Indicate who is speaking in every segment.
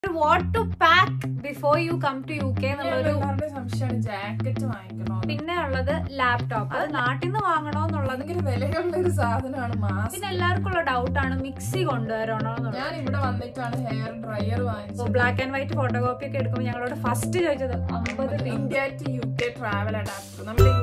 Speaker 1: What to pack before you come to U K എന്നുള്ളൊരു
Speaker 2: എല്ലാവരുടെയും സംശയമാണ് ജാക്കറ്റ് വാങ്ങിക്കണോ
Speaker 1: പിന്നെ ഉള്ളത് ലാപ്ടോപ്പ് അത് നാട്ടിൽ നിന്ന് വാങ്ങണോ എന്നുള്ളത്
Speaker 2: ഭയങ്കര വിലയുള്ള ഒരു സാധനമാണ് മാസ്ക്
Speaker 1: പിന്നെ എല്ലാവർക്കും ഉള്ള ഡൗട്ടാണ് മിക്സി കൊണ്ടുവരണോ എന്നുള്ളത്
Speaker 2: ഞാൻ ഇവിടെ വന്നിട്ടാണ് ഹെയർ ഡ്രയർ വാങ്ങിച്ചത്
Speaker 1: ബ്ലാക്ക് ആൻഡ് വൈറ്റ് ഫോട്ടോകോപ്പി ഒക്കെ എടുക്കുമ്പോൾ ഞങ്ങളോട് ഫസ്റ്റ് ചോദിച്ചത് അമ്പത്
Speaker 2: India to U K travel adapter നമ്മുടെ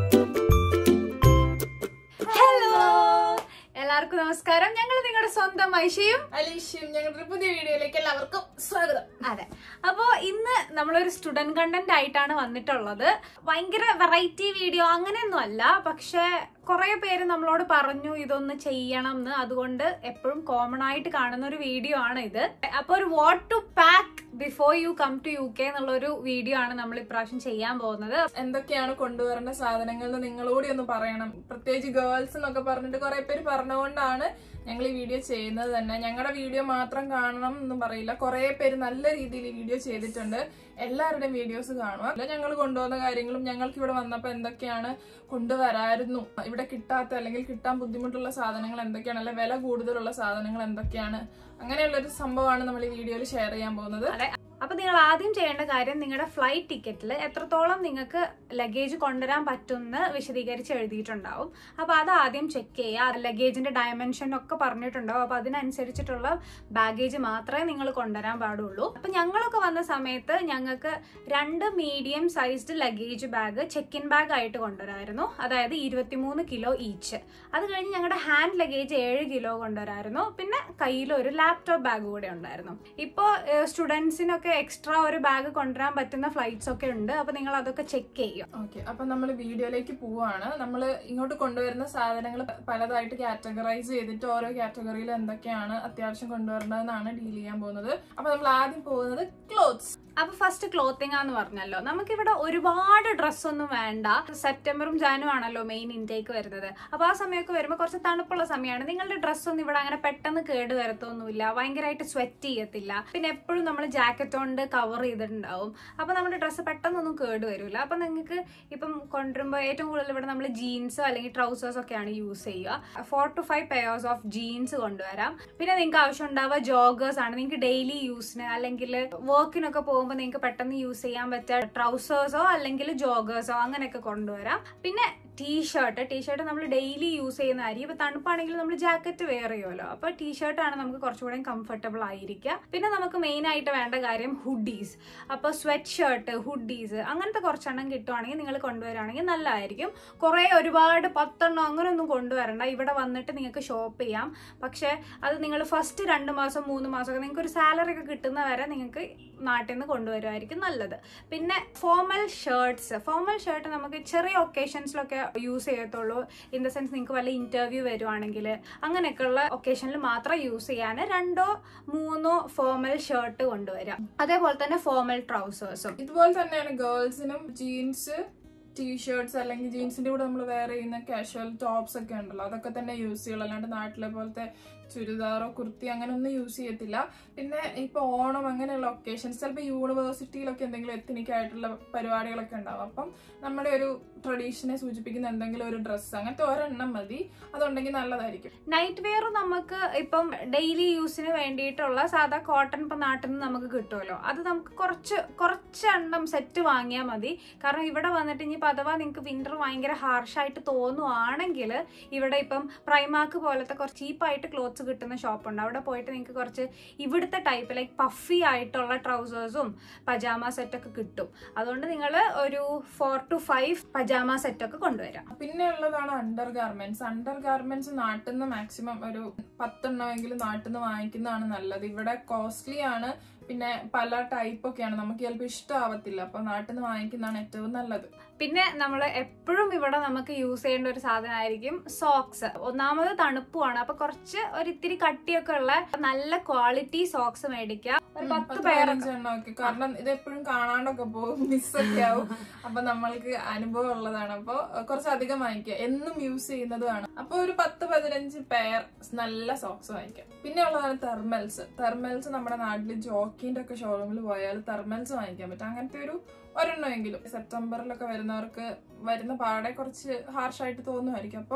Speaker 1: ഹലോ എല്ലാവർക്കും നമസ്കാരം ഞങ്ങൾ നിങ്ങളുടെ സ്വന്തം ഐഷയും
Speaker 2: അലീഷ്യം ഞങ്ങളുടെ ഒരു പുതിയ വീഡിയോയിലേക്ക് എല്ലാവർക്കും സ്വാഗതം
Speaker 1: അതെ അപ്പോ ഇന്ന് നമ്മളൊരു സ്റ്റുഡന്റ് കണ്ടന്റ് ആയിട്ടാണ് വന്നിട്ടുള്ളത് ഭയങ്കര വെറൈറ്റി വീഡിയോ അങ്ങനെയൊന്നും അല്ല പക്ഷെ കുറെ പേര് നമ്മളോട് പറഞ്ഞു ഇതൊന്ന് ചെയ്യണം എന്ന് അതുകൊണ്ട് എപ്പോഴും കോമൺ ആയിട്ട് കാണുന്ന ഒരു വീഡിയോ ആണ് ഇത് അപ്പൊ ഒരു what to pack before you come to U K എന്നുള്ള ഒരു വീഡിയോ ആണ് നമ്മൾ ഇപ്രാവശ്യം ചെയ്യാൻ പോകുന്നത്
Speaker 2: എന്തൊക്കെയാണ് കൊണ്ടുവരേണ്ട സാധനങ്ങൾ എന്ന് നിങ്ങളോട് ഒന്ന് പറയണം പ്രത്യേകിച്ച് ഗേൾസ് എന്നൊക്കെ പറഞ്ഞിട്ട് കുറെ പേര് പറഞ്ഞുകൊണ്ടാണ് ഞങ്ങൾ ഈ വീഡിയോ ചെയ്യുന്നത് തന്നെ ഞങ്ങളുടെ വീഡിയോ മാത്രം കാണണം എന്ന് പറയില്ല കുറെ പേര് നല്ല രീതിയിൽ ഈ വീഡിയോ ചെയ്തിട്ടുണ്ട് എല്ലാവരുടെയും വീഡിയോസ് കാണുക അല്ല ഞങ്ങൾ കൊണ്ടുവന്ന കാര്യങ്ങളും ഞങ്ങൾക്ക് ഇവിടെ വന്നപ്പോൾ എന്തൊക്കെയാണ് കൊണ്ടുവരായിരുന്നു ഇവിടെ കിട്ടാത്ത അല്ലെങ്കിൽ കിട്ടാൻ ബുദ്ധിമുട്ടുള്ള സാധനങ്ങൾ എന്തൊക്കെയാണ് അല്ലെ വില കൂടുതലുള്ള സാധനങ്ങൾ എന്തൊക്കെയാണ് അങ്ങനെയുള്ള ഒരു സംഭവമാണ് നമ്മൾ ഈ വീഡിയോയിൽ ഷെയർ ചെയ്യാൻ പോകുന്നത്
Speaker 1: അതെ അപ്പൊ നിങ്ങൾ ആദ്യം ചെയ്യേണ്ട കാര്യം നിങ്ങളുടെ ഫ്ലൈറ്റ് ടിക്കറ്റിൽ എത്രത്തോളം നിങ്ങൾക്ക് ലഗേജ് കൊണ്ടുവരാൻ പറ്റുമെന്ന് വിശദീകരിച്ച് എഴുതിയിട്ടുണ്ടാവും അപ്പൊ അത് ആദ്യം ചെക്ക് ചെയ്യുക ലഗേജിന്റെ ഡയമെൻഷൻ ഒക്കെ പറഞ്ഞിട്ടുണ്ടാവും അപ്പൊ അതിനനുസരിച്ചിട്ടുള്ള ബാഗേജ് മാത്രമേ നിങ്ങൾ കൊണ്ടുവരാൻ പാടുള്ളൂ അപ്പൊ ഞങ്ങളൊക്കെ വന്ന സമയത്ത് ഞങ്ങൾക്ക് രണ്ട് medium sized luggage bag check in bag ആയിട്ട് കൊണ്ടുവരായിരുന്നു അതായത് ഇരുപത്തിമൂന്ന് കിലോ ഈച്ച് അത് കഴിഞ്ഞ് ഞങ്ങളുടെ ഹാൻഡ് ലഗേജ് ഏഴ് കിലോ കൊണ്ടുവരായിരുന്നു പിന്നെ കയ്യിൽ ഒരു ലാപ്ടോപ്പ് ബാഗ് കൂടെ ഉണ്ടായിരുന്നു ഇപ്പോൾ സ്റ്റുഡൻസിനൊക്കെ എക്സ്ട്രാ ഒരു ബാഗ് കൊണ്ടുവരാൻ പറ്റുന്ന ഫ്ലൈറ്റ്സ് ഒക്കെ ഉണ്ട് അപ്പൊ നിങ്ങൾ അതൊക്കെ ചെക്ക് ചെയ്യും
Speaker 2: ഓക്കെ അപ്പൊ നമ്മൾ വീഡിയോയിലേക്ക് പോവാണ് നമ്മൾ ഇങ്ങോട്ട് കൊണ്ടുവരുന്ന സാധനങ്ങൾ പലതായിട്ട് കാറ്റഗറൈസ് ചെയ്തിട്ട് ഓരോ കാറ്റഗറിയിൽ എന്തൊക്കെയാണ് അത്യാവശ്യം കൊണ്ടുവരേണ്ടതെന്നാണ് ഡീൽ ചെയ്യാൻ പോകുന്നത് അപ്പൊ നമ്മൾ ആദ്യം പോകുന്നത് ക്ലോത്ത്സ്
Speaker 1: അപ്പൊ ഫസ്റ്റ് ക്ലോത്തിങ് ആന്ന് പറഞ്ഞല്ലോ നമുക്കിവിടെ ഒരുപാട് ഡ്രസ് ഒന്നും വേണ്ട സെപ്റ്റംബറും ജാനും ആണല്ലോ മെയിൻ ഇൻടേക്ക് വരുന്നത് അപ്പൊ ആ സമയമൊക്കെ വരുമ്പോൾ കുറച്ച് തണുപ്പുള്ള സമയമാണ് നിങ്ങളുടെ ഡ്രസ്സ് ഒന്നും ഇവിടെ അങ്ങനെ പെട്ടെന്ന് കേട് വരത്തൊന്നുമില്ല ഭയങ്കരമായിട്ട് സ്വെറ്റ് ചെയ്യത്തില്ല പിന്നെ എപ്പോഴും നമ്മൾ ജാക്കറ്റ് കൊണ്ട് കവർ ചെയ്തിട്ടുണ്ടാവും അപ്പൊ നമ്മുടെ ഡ്രസ്സ് പെട്ടെന്നൊന്നും കേട് വരില്ല അപ്പൊ നിങ്ങൾക്ക് ഇപ്പം കൊണ്ടുവരുമ്പോൾ ഏറ്റവും കൂടുതൽ ഇവിടെ നമ്മൾ ജീൻസോ അല്ലെങ്കിൽ ട്രൗസേഴ്സ് ഒക്കെയാണ് യൂസ് ചെയ്യുക four to five pairs of jeans കൊണ്ടുവരാം പിന്നെ നിങ്ങൾക്ക് ആവശ്യം ഉണ്ടാവുക ജോഗേഴ്സ് ആണ് നിങ്ങൾക്ക് ഡെയിലി യൂസിന് അല്ലെങ്കിൽ വർക്കിനൊക്കെ പോകുമ്പോൾ നിങ്ങൾക്ക് പെട്ടെന്ന് യൂസ് ചെയ്യാൻ പറ്റുക ട്രൗസേഴ്സോ അല്ലെങ്കിൽ ജോഗേഴ്സോ അങ്ങനെയൊക്കെ കൊണ്ടുവരാം പിന്നെ ടീഷർട്ട് ടീഷർട്ട് നമ്മൾ ഡെയിലി യൂസ് ചെയ്യുന്നതായിരിക്കും ഇപ്പൊ തണുപ്പാണെങ്കിൽ നമ്മൾ ജാക്കറ്റ് വെയർ ചെയ്യുമല്ലോ അപ്പൊ ടീഷർട്ട് ആണ് നമുക്ക് കുറച്ചുകൂടെ കംഫർട്ടബിൾ ആയിരിക്കുക പിന്നെ നമുക്ക് മെയിൻ ആയിട്ട് വേണ്ട കാര്യം ഹുഡീസ് അപ്പൊ സ്വെറ്റ് ഷർട്ട് ഹുഡീസ് അങ്ങനത്തെ കുറച്ചെണ്ണം കിട്ടുവാണെങ്കിൽ നിങ്ങൾ കൊണ്ടുവരാണെങ്കിൽ നല്ലതായിരിക്കും കുറെ ഒരുപാട് പത്തെണ്ണം അങ്ങനെയൊന്നും കൊണ്ടുവരണ്ട ഇവിടെ വന്നിട്ട് നിങ്ങൾക്ക് ഷോപ്പ് ചെയ്യാം പക്ഷെ അത് നിങ്ങൾ ഫസ്റ്റ് രണ്ട് മാസം മൂന്ന് മാസമൊക്കെ നിങ്ങൾക്ക് ഒരു സാലറി ഒക്കെ കിട്ടുന്ന വരെ നിങ്ങൾക്ക് നാട്ടിൽ നിന്ന് കൊണ്ടുവരുമായിരിക്കും നല്ലത് പിന്നെ ഫോമൽ ഷർട്ട്സ് ഫോമൽ ഷർട്ട് നമുക്ക് ചെറിയ ഒക്കേഷൻസിലൊക്കെ യൂസ് ചെയ്യത്തുള്ളൂ ഇൻ ദ സെൻസ് നിങ്ങൾക്ക് വല്ല ഇന്റർവ്യൂ വരുവാണെങ്കിൽ അങ്ങനെയൊക്കെയുള്ള ഒക്കേഷനിൽ മാത്രം യൂസ് ചെയ്യാൻ രണ്ടോ മൂന്നോ ഫോമൽ ഷർട്ട് കൊണ്ടുവരാം അതേപോലെ തന്നെ ഫോമൽ ട്രൗസേഴ്സും
Speaker 2: ഇതുപോലെ തന്നെയാണ് ഗേൾസിനും ജീൻസ് ടീഷർട്സ് അല്ലെങ്കിൽ ജീൻസിന്റെ കൂടെ നമ്മൾ വെയർ ചെയ്യുന്ന കാഷ്വൽ ടോപ്സ് ഒക്കെ ഉണ്ടല്ലോ അതൊക്കെ തന്നെ യൂസ് ചെയ്യുള്ളൂ അല്ലാണ്ട് നാട്ടിലെ പോലത്തെ ചുരിദാറോ കുർത്തി അങ്ങനെ ഒന്നും യൂസ് ചെയ്യത്തില്ല പിന്നെ ഇപ്പൊ ഓണം അങ്ങനെയുള്ള ഒക്കേഷൻസ് ചിലപ്പോൾ യൂണിവേഴ്സിറ്റിയിലൊക്കെ എന്തെങ്കിലും എത്തനിക് ആയിട്ടുള്ള പരിപാടികളൊക്കെ ഉണ്ടാവും അപ്പം നമ്മുടെ ഒരു ട്രഡീഷനെ സൂചിപ്പിക്കുന്ന എന്തെങ്കിലും ഒരു ഡ്രസ്സ് അങ്ങനത്തെ ഒരെണ്ണം മതി അതുണ്ടെങ്കിൽ നല്ലതായിരിക്കും
Speaker 1: നൈറ്റ് വെയർ നമുക്ക് ഇപ്പം ഡെയിലി യൂസിന് വേണ്ടിയിട്ടുള്ള സാധാ കോട്ടൺ ഇപ്പം നാട്ടിൽ നിന്ന് നമുക്ക് കിട്ടുമല്ലോ അത് നമുക്ക് കുറച്ച് കുറച്ച് എണ്ണം സെറ്റ് വാങ്ങിയാൽ മതി കാരണം ഇവിടെ വന്നിട്ട് ഇനിയിപ്പോൾ അഥവാ നിങ്ങൾക്ക് വിന്റർ ഭയങ്കര ഹാർഷായിട്ട് തോന്നുവാണെങ്കിൽ ഇവിടെ ഇപ്പം പ്രൈമാക്ക് പോലത്തെ കുറച്ച് ചീപ്പായിട്ട് ക്ലോത്ത്സ് കിട്ടുന്ന ഷോപ്പുണ്ട് അവിടെ പോയിട്ട് നിങ്ങൾക്ക് കുറച്ച് ഇവിടുത്തെ ടൈപ്പ് ലൈക്ക് പഫി ആയിട്ടുള്ള ട്രൗസേഴ്സും പജാമ സെറ്റൊക്കെ കിട്ടും അതുകൊണ്ട് നിങ്ങൾ ഒരു ഫോർ ടു ഫൈവ് പജാമ സെറ്റൊക്കെ കൊണ്ടുവരാം
Speaker 2: പിന്നെ ഉള്ളതാണ് അണ്ടർ ഗാർമെന്റ്സ് അണ്ടർ ഗാർമെന്റ്സ് നാട്ടിൽ നിന്ന് മാക്സിമം ഒരു പത്തെണ്ണമെങ്കിലും നാട്ടിൽ നിന്ന് വാങ്ങിക്കുന്നതാണ് നല്ലത് ഇവിടെ കോസ്റ്റ്ലി ആണ് പിന്നെ പല ടൈപ്പ് ഒക്കെയാണ് നമുക്ക് ചിലപ്പോൾ ഇഷ്ടമാവത്തില്ല അപ്പൊ നാട്ടിൽ നിന്ന് വാങ്ങിക്കുന്നതാണ് ഏറ്റവും നല്ലത്
Speaker 1: പിന്നെ നമ്മൾ എപ്പോഴും ഇവിടെ നമുക്ക് യൂസ് ചെയ്യേണ്ട ഒരു സാധനമായിരിക്കും സോക്സ് ഒന്നാമത് തണുപ്പുമാണ് അപ്പൊ കുറച്ച് ഒരു ഇത്തിരി കട്ടിയൊക്കെ ഉള്ള നല്ല ക്വാളിറ്റി സോക്സ് മേടിക്കുക ഒരു
Speaker 2: ഉം,
Speaker 1: പത്ത്
Speaker 2: പത്ത്
Speaker 1: പേരൊക്കെ
Speaker 2: പതിനഞ്ച് എണ്ണം ഒക്കെ കാരണം ഇത് എപ്പോഴും കാണാണ്ടൊക്കെ പോകും മിസ്സൊക്കെ ആവും അപ്പൊ നമ്മൾക്ക് അനുഭവം ഉള്ളതാണ് അപ്പൊ കുറച്ചധികം വാങ്ങിക്കുക എന്നും യൂസ് ചെയ്യുന്നതുമാണ് അപ്പൊ ഒരു പത്ത് പതിനഞ്ച് പെയർ നല്ല സോക്സ് വാങ്ങിക്കാം പിന്നെ ഉള്ളതാണ് തെർമൽസ് തെർമൽസ് നമ്മുടെ നാട്ടിൽ ജോക്കിന്റെ ഒക്കെ ഷോറൂമിൽ പോയാൽ തെർമൽസ് വാങ്ങിക്കാൻ പറ്റും അങ്ങനത്തെ ഒരു ഒരെണ്ണമെങ്കിലും സെപ്റ്റംബറിലൊക്കെ വരുന്നവർക്ക് വരുന്ന പാടെ കുറച്ച് ഹാർഷായിട്ട് തോന്നുമായിരിക്കും അപ്പോൾ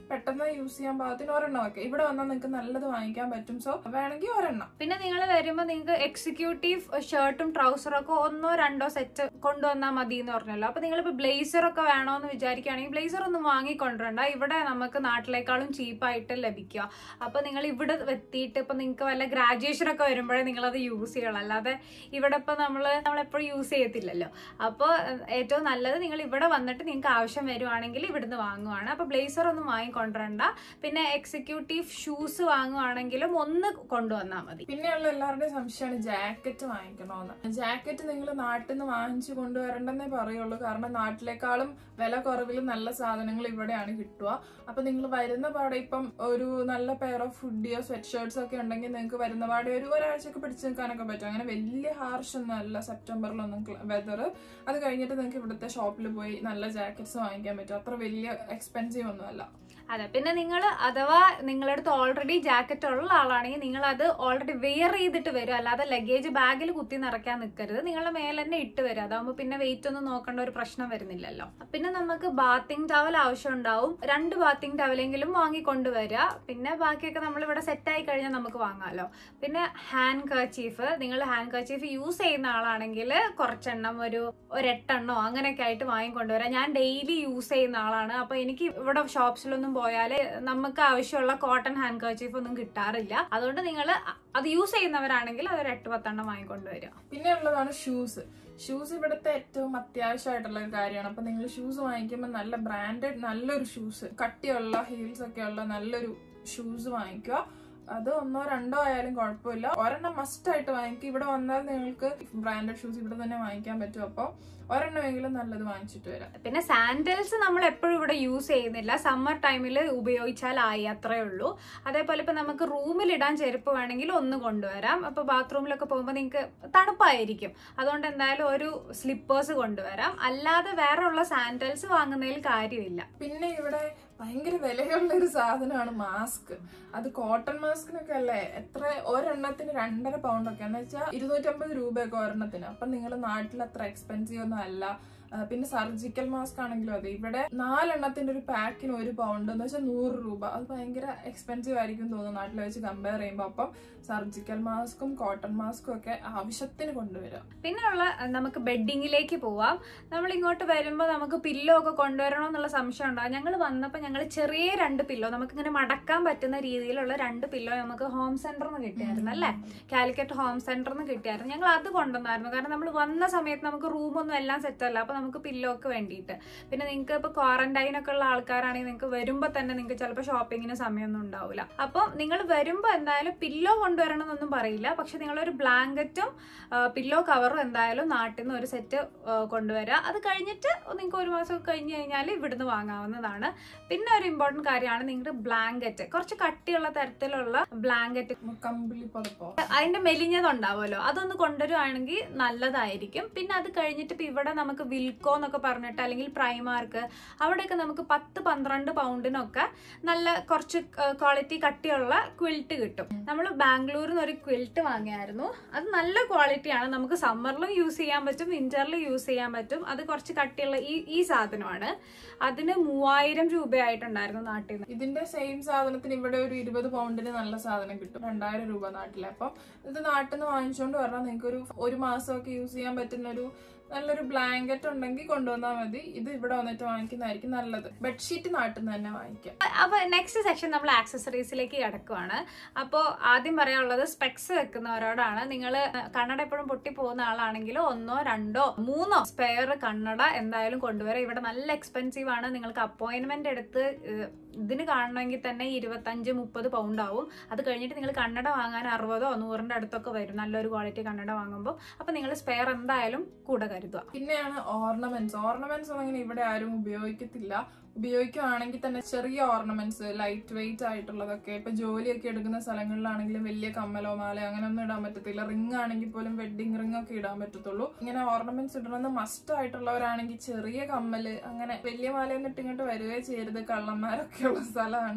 Speaker 2: പെട്ടെന്ന് യൂസ് ചെയ്യാൻ പാകത്തിന് ഒരെണ്ണം ഒക്കെ ഇവിടെ വന്നാൽ നിങ്ങൾക്ക് നല്ലത് വാങ്ങിക്കാൻ പറ്റും സോ വേണമെങ്കിൽ ഒരെണ്ണം
Speaker 1: പിന്നെ നിങ്ങൾ വരുമ്പോൾ നിങ്ങൾക്ക് എക്സിക്യൂട്ടീവ് ഷർട്ടും ട്രൗസറും ഒക്കെ ഒന്നോ രണ്ടോ സെറ്റ് കൊണ്ടുവന്നാൽ മതി എന്ന് പറഞ്ഞല്ലോ അപ്പൊ നിങ്ങളിപ്പോൾ ബ്ലേസർ ഒക്കെ വേണോന്ന് വിചാരിക്കുകയാണെങ്കിൽ ബ്ലേസർ ഒന്നും വാങ്ങിക്കൊണ്ടിരണ്ട ഇവിടെ നമുക്ക് നാട്ടിലേക്കാളും ചീപ്പായിട്ട് ലഭിക്കുക അപ്പൊ നിങ്ങൾ ഇവിടെ എത്തിയിട്ട് ഇപ്പൊ നിങ്ങൾക്ക് വല്ല ഗ്രാജുവേഷൻ ഒക്കെ വരുമ്പോഴേ നിങ്ങളത് യൂസ് ചെയ്യണം അല്ലാതെ ഇവിടെ ഇപ്പൊ നമ്മള് നമ്മളെപ്പോഴും യൂസ് ചെയ്യത്തില്ലല്ലോ അപ്പോൾ ഏറ്റവും നല്ലത് നിങ്ങൾ ഇവിടെ വന്നിട്ട് നിങ്ങൾക്ക് ആവശ്യം വരുവാണെങ്കിൽ ഇവിടുന്ന് വാങ്ങുവാണ് അപ്പൊ ബ്ലേസർ ഒന്നും വാങ്ങിക്കൊണ്ടിരണ്ട പിന്നെ എക്സിക്യൂട്ടീവ് ഷൂസ് വാങ്ങുവാണെങ്കിലും ഒന്ന് കൊണ്ടുവന്നാൽ മതി
Speaker 2: പിന്നെയുള്ള എല്ലാവരുടെയും സംശയമാണ് ജാക്കറ്റ് വാങ്ങിക്കണമെന്ന് ജാക്കറ്റ് നിങ്ങൾ നാട്ടിൽ നിന്ന് വാങ്ങിച്ചു കൊണ്ടുവരണ്ടെന്നേ പറയുള്ളൂ കാരണം നാട്ടിലേക്കാളും വില കുറവിൽ നല്ല സാധനങ്ങൾ ഇവിടെയാണ് കിട്ടുക അപ്പൊ നിങ്ങൾ വരുന്ന പാടെ ഇപ്പം ഒരു നല്ല പെയർ ഓഫ് ഫുഡിയോ സ്വെറ്റ് ഷർട്ട്സ് ഒക്കെ ഉണ്ടെങ്കിൽ നിങ്ങൾക്ക് വരുന്ന പാടെ ഒരു ഒരാഴ്ചയൊക്കെ പിടിച്ചു നിൽക്കാനൊക്കെ പറ്റും അങ്ങനെ വലിയ ഹാർഷ് ഒന്നും അല്ല സെപ്റ്റംബറിലൊന്നും വെതർ അത് കഴിഞ്ഞിട്ട് നിങ്ങൾക്ക് ഇവിടുത്തെ ഷോപ്പിൽ പോയി നല്ല ജാക്കറ്റ്സ് വാങ്ങിക്കാൻ പറ്റും അത്ര വലിയ എക്സ്പെൻസീവ് ഒന്നും അല്ല
Speaker 1: അതെ പിന്നെ നിങ്ങൾ അഥവാ നിങ്ങളുടെ അടുത്ത് ഓൾറെഡി ജാക്കറ്റ് ഉള്ള ആളാണെങ്കിൽ നിങ്ങൾ അത് ഓൾറെഡി വെയർ ചെയ്തിട്ട് വരും അല്ലാതെ ലഗേജ് ബാഗിൽ കുത്തി നിറയ്ക്കാൻ നിൽക്കരുത് നിങ്ങളുടെ മേലെ തന്നെ ഇട്ട് വരും അതാകുമ്പോൾ പിന്നെ വെയിറ്റ് ഒന്നും നോക്കേണ്ട ഒരു പ്രശ്നം വരുന്നില്ലല്ലോ പിന്നെ നമുക്ക് ബാത്തിങ് ടവൽ ആവശ്യം ഉണ്ടാവും രണ്ട് ബാത്തിങ് ടവലെങ്കിലും വാങ്ങിക്കൊണ്ടുവരിക പിന്നെ ബാക്കിയൊക്കെ നമ്മൾ ഇവിടെ സെറ്റ് ആയി കഴിഞ്ഞാൽ നമുക്ക് വാങ്ങാമല്ലോ പിന്നെ ഹാൻഡ് കർച്ചീഫ് നിങ്ങൾ ഹാൻഡ് കർച്ചീഫ് യൂസ് ചെയ്യുന്ന ആളാണെങ്കിൽ കുറച്ചെണ്ണം ഒരു ഒരെട്ടെണ്ണോ അങ്ങനെയൊക്കെ ആയിട്ട് വാങ്ങിക്കൊണ്ടുവരാം ഞാൻ ഡെയിലി യൂസ് ചെയ്യുന്ന ആളാണ് അപ്പൊ എനിക്ക് ഇവിടെ ഷോപ്സിലൊന്നും പോയാല് നമുക്ക് ആവശ്യമുള്ള കോട്ടൺ ഹാൻഡ് കർച്ചീഫ് ഒന്നും കിട്ടാറില്ല അതുകൊണ്ട് നിങ്ങൾ അത് യൂസ് ചെയ്യുന്നവരാണെങ്കിൽ അതൊരു എട്ട് പത്തെണ്ണം വാങ്ങിക്കൊണ്ടുവരിക
Speaker 2: പിന്നെ ഉള്ളതാണ് ഷൂസ് ഷൂസ് ഇവിടുത്തെ ഏറ്റവും അത്യാവശ്യമായിട്ടുള്ള ഒരു കാര്യമാണ് അപ്പൊ നിങ്ങൾ ഷൂസ് വാങ്ങിക്കുമ്പോൾ നല്ല ബ്രാൻഡഡ് നല്ലൊരു ഷൂസ് കട്ടിയുള്ള ഹീൽസ് ഒക്കെ ഉള്ള നല്ലൊരു ഷൂസ് വാങ്ങിക്കുക അത് ഒന്നോ രണ്ടോ ആയാലും കുഴപ്പമില്ല ഒരെണ്ണം മസ്റ്റ് ആയിട്ട് വാങ്ങിക്കുക ഇവിടെ വന്നാൽ നിങ്ങൾക്ക് ബ്രാൻഡഡ് ഷൂസ് ഇവിടെ തന്നെ വാങ്ങിക്കാൻ പറ്റും അപ്പോൾ ഒരെണ്ണമെങ്കിലും നല്ലത് വാങ്ങിച്ചിട്ട് വരാം
Speaker 1: പിന്നെ സാൻഡൽസ് നമ്മൾ എപ്പോഴും ഇവിടെ യൂസ് ചെയ്യുന്നില്ല സമ്മർ ടൈമിൽ ഉപയോഗിച്ചാലായി അത്രേ ഉള്ളൂ അതേപോലെ ഇപ്പൊ നമുക്ക് റൂമിൽ ഇടാൻ ചെരുപ്പ് വേണമെങ്കിൽ ഒന്ന് കൊണ്ടുവരാം അപ്പൊ ബാത്റൂമിലൊക്കെ പോകുമ്പോൾ നിങ്ങൾക്ക് തണുപ്പായിരിക്കും അതുകൊണ്ട് എന്തായാലും ഒരു സ്ലിപ്പേഴ്സ് കൊണ്ടുവരാം അല്ലാതെ വേറെ ഉള്ള സാൻഡൽസ് വാങ്ങുന്നതിൽ കാര്യമില്ല
Speaker 2: പിന്നെ ഇവിടെ ഭയങ്കര വിലയുള്ള ഒരു സാധനമാണ് മാസ്ക് അത് കോട്ടൺ മാസ്കിനൊക്കെ അല്ലേ എത്ര ഒരെണ്ണത്തിന് രണ്ടര പൗണ്ട് ഒക്കെ എന്ന് വെച്ചാൽ ഇരുന്നൂറ്റമ്പത് രൂപയൊക്കെ ഒരെണ്ണത്തിന് അപ്പൊ നിങ്ങൾ നാട്ടിൽ അത്ര എക്സ്പെൻസീവ് ഒന്നും അല്ല ആ, പിന്നെ സർജിക്കൽ മാസ്ക് ആണെങ്കിലും അതെ ഇവിടെ നാലെണ്ണത്തിന്റെ ഒരു പാക്കിന് ഒരു പൗണ്ട് എന്ന് വെച്ചാൽ നൂറ് രൂപ അത് ഭയങ്കര എക്സ്പെൻസീവ് ആയിരിക്കും തോന്നുന്നു നാട്ടിൽ വെച്ച് കമ്പയർ ചെയ്യുമ്പോൾ അപ്പം സർജിക്കൽ മാസ്കും കോട്ടൺ മാസ്കും ഒക്കെ ആവശ്യത്തിന് കൊണ്ടുവരാം
Speaker 1: പിന്നെ ഉള്ള അഹ് നമുക്ക് ബെഡിങ്ങിലേക്ക് പോവാം നമ്മൾ ഇങ്ങോട്ട് വരുമ്പോൾ നമുക്ക് പില്ലോ ഒക്കെ കൊണ്ടുവരണോ എന്നുള്ള സംശയം ഉണ്ടാകും ഞങ്ങൾ വന്നപ്പോൾ ഞങ്ങൾ ചെറിയ രണ്ട് പില്ലോ നമുക്ക് ഇങ്ങനെ മടക്കാൻ പറ്റുന്ന രീതിയിലുള്ള രണ്ട് പില്ലോ നമുക്ക് ഹോം സെന്ററിൽ നിന്ന് കിട്ടിയായിരുന്നു അല്ലേ കാലിക്കറ്റ് ഹോം സെന്ററിൽ നിന്ന് കിട്ടിയായിരുന്നു ഞങ്ങൾ അത് കൊണ്ടുവന്നായിരുന്നു കാരണം നമ്മൾ വന്ന സമയത്ത് നമുക്ക് റൂമൊന്നും എല്ലാം സെറ്റ് അല്ല അപ്പൊ നമുക്ക് പില്ലോ ഒക്കെ വേണ്ടിയിട്ട് പിന്നെ നിങ്ങൾക്ക് ഇപ്പൊ ക്വാറന്റൈൻ ഒക്കെ ഉള്ള ആൾക്കാരാണെങ്കിൽ നിങ്ങൾക്ക് വരുമ്പോൾ തന്നെ നിങ്ങൾക്ക് ചിലപ്പോൾ ഷോപ്പിങ്ങിന് സമയമൊന്നും ഉണ്ടാവില്ല അപ്പം നിങ്ങൾ വരുമ്പോൾ എന്തായാലും പില്ലോ കൊണ്ടുവരണം എന്നൊന്നും പറയില്ല പക്ഷെ നിങ്ങളൊരു ബ്ലാങ്കറ്റും പില്ലോ കവറും എന്തായാലും നാട്ടിൽ നിന്ന് ഒരു സെറ്റ് കൊണ്ടുവരിക അത് കഴിഞ്ഞിട്ട് നിങ്ങൾക്ക് ഒരു മാസം കഴിഞ്ഞ് കഴിഞ്ഞാൽ ഇവിടുന്ന് വാങ്ങാവുന്നതാണ് പിന്നെ ഒരു ഇമ്പോർട്ടൻറ്റ് കാര്യമാണ് നിങ്ങളുടെ ബ്ലാങ്കറ്റ് കുറച്ച് കട്ടിയുള്ള തരത്തിലുള്ള ബ്ലാങ്കറ്റ്
Speaker 2: കമ്പിളി പുതപ്പോ
Speaker 1: അതിന്റെ മെലിഞ്ഞതുണ്ടാവുമല്ലോ അതൊന്ന് കൊണ്ടുവരുവാണെങ്കിൽ നല്ലതായിരിക്കും പിന്നെ അത് കഴിഞ്ഞിട്ട് ഇപ്പൊ ഇവിടെ നമുക്ക് വിൽക്കോ എന്നൊക്കെ പറഞ്ഞിട്ട് അല്ലെങ്കിൽ പ്രൈമാർക്ക് അവിടെയൊക്കെ നമുക്ക് പത്ത് പന്ത്രണ്ട് പൗണ്ടിനൊക്കെ നല്ല കുറച്ച് ക്വാളിറ്റി കട്ടിയുള്ള ക്വിൽട്ട് കിട്ടും നമ്മൾ ബാംഗ്ലൂരിൽ നിന്ന് ഒരു ക്വിൽട്ട് വാങ്ങിയായിരുന്നു അത് നല്ല ക്വാളിറ്റിയാണ് നമുക്ക് സമ്മറിലും യൂസ് ചെയ്യാൻ പറ്റും വിന്ററിലും യൂസ് ചെയ്യാൻ പറ്റും അത് കുറച്ച് കട്ടിയുള്ള ഈ ഈ സാധനമാണ് അതിന് മൂവായിരം രൂപയായിട്ടുണ്ടായിരുന്നു നാട്ടിൽ നിന്ന്
Speaker 2: ഇതിന്റെ സെയിം സാധനത്തിന് ഇവിടെ ഒരു ഇരുപത് പൗണ്ടിന് നല്ല സാധനം കിട്ടും രണ്ടായിരം രൂപ നാട്ടിലെ അപ്പം ഇത് നാട്ടിൽ നിന്ന് വാങ്ങിച്ചുകൊണ്ട് പറഞ്ഞാൽ നിങ്ങൾക്ക് ഒരു ഒരു മാസമൊക്കെ യൂസ് ചെയ്യാൻ പറ്റുന്ന ഒരു നല്ലൊരു ബ്ലാങ്കറ്റ് ഉണ്ടെങ്കിൽ കൊണ്ടുവന്നാൽ മതി ഇത് ഇവിടെ വന്നിട്ട് വാങ്ങിക്കുന്നതായിരിക്കും നല്ലത് ബെഡ്ഷീറ്റ് നാട്ടിൽ നിന്ന് തന്നെ വാങ്ങിക്കാം
Speaker 1: അപ്പൊ നെക്സ്റ്റ് സെക്ഷൻ നമ്മൾ ആക്സസറീസിലേക്ക് കിടക്കുവാണ് അപ്പോൾ ആദ്യം പറയാനുള്ളത് സ്പെക്സ് വെക്കുന്നവരോടാണ് നിങ്ങൾ കണ്ണട എപ്പോഴും പൊട്ടി പോകുന്ന ആളാണെങ്കിൽ ഒന്നോ രണ്ടോ മൂന്നോ സ്പെയർ കണ്ണട എന്തായാലും കൊണ്ടുവരാം ഇവിടെ നല്ല എക്സ്പെൻസീവ് ആണ് നിങ്ങൾക്ക് അപ്പോയിന്റ്മെന്റ് എടുത്ത് ഏഹ്, ഇതിന് കാണണമെങ്കിൽ തന്നെ ഇരുപത്തഞ്ച് മുപ്പത് പൗണ്ട് ആവും അത് കഴിഞ്ഞിട്ട് നിങ്ങൾ കണ്ണട വാങ്ങാൻ അറുപതോ നൂറിന്റെ അടുത്തൊക്കെ വരും നല്ലൊരു ക്വാളിറ്റി കണ്ണട വാങ്ങുമ്പോൾ അപ്പൊ നിങ്ങൾ സ്പെയർ എന്തായാലും കൂടെ കരുതുക
Speaker 2: പിന്നെയാണ് ഓർണമെന്റ്സ് ഓർണമെന്റ്സ് ഒന്നും അങ്ങനെ ഇവിടെ ആരും ഉപയോഗിക്കത്തില്ല ഉപയോഗിക്കുകയാണെങ്കിൽ തന്നെ ചെറിയ ഓർണമെന്റ്സ് ലൈറ്റ് വെയിറ്റ് ആയിട്ടുള്ളതൊക്കെ ഇപ്പൊ ജോലിയൊക്കെ എടുക്കുന്ന സ്ഥലങ്ങളിലാണെങ്കിലും വലിയ കമ്മലോ മാലയോ അങ്ങനെ ഒന്നും ഇടാൻ പറ്റത്തില്ല റിംഗ് ആണെങ്കിൽ പോലും വെഡിങ് റിംഗ് ഒക്കെ ഇടാൻ പറ്റത്തുള്ളൂ ഇങ്ങനെ ഓർണമെന്റ്സ് ഇടണമെന്ന് മസ്റ്റ് ആയിട്ടുള്ളവരാണെങ്കിൽ ചെറിയ കമ്മല് അങ്ങനെ വലിയ മാലയൊന്നും ഇട്ട് ഇങ്ങോട്ട് വരികയോ ചെയ്യരുത് കള്ളന്മാരൊക്കെ ഉള്ള സ്ഥലമാണ്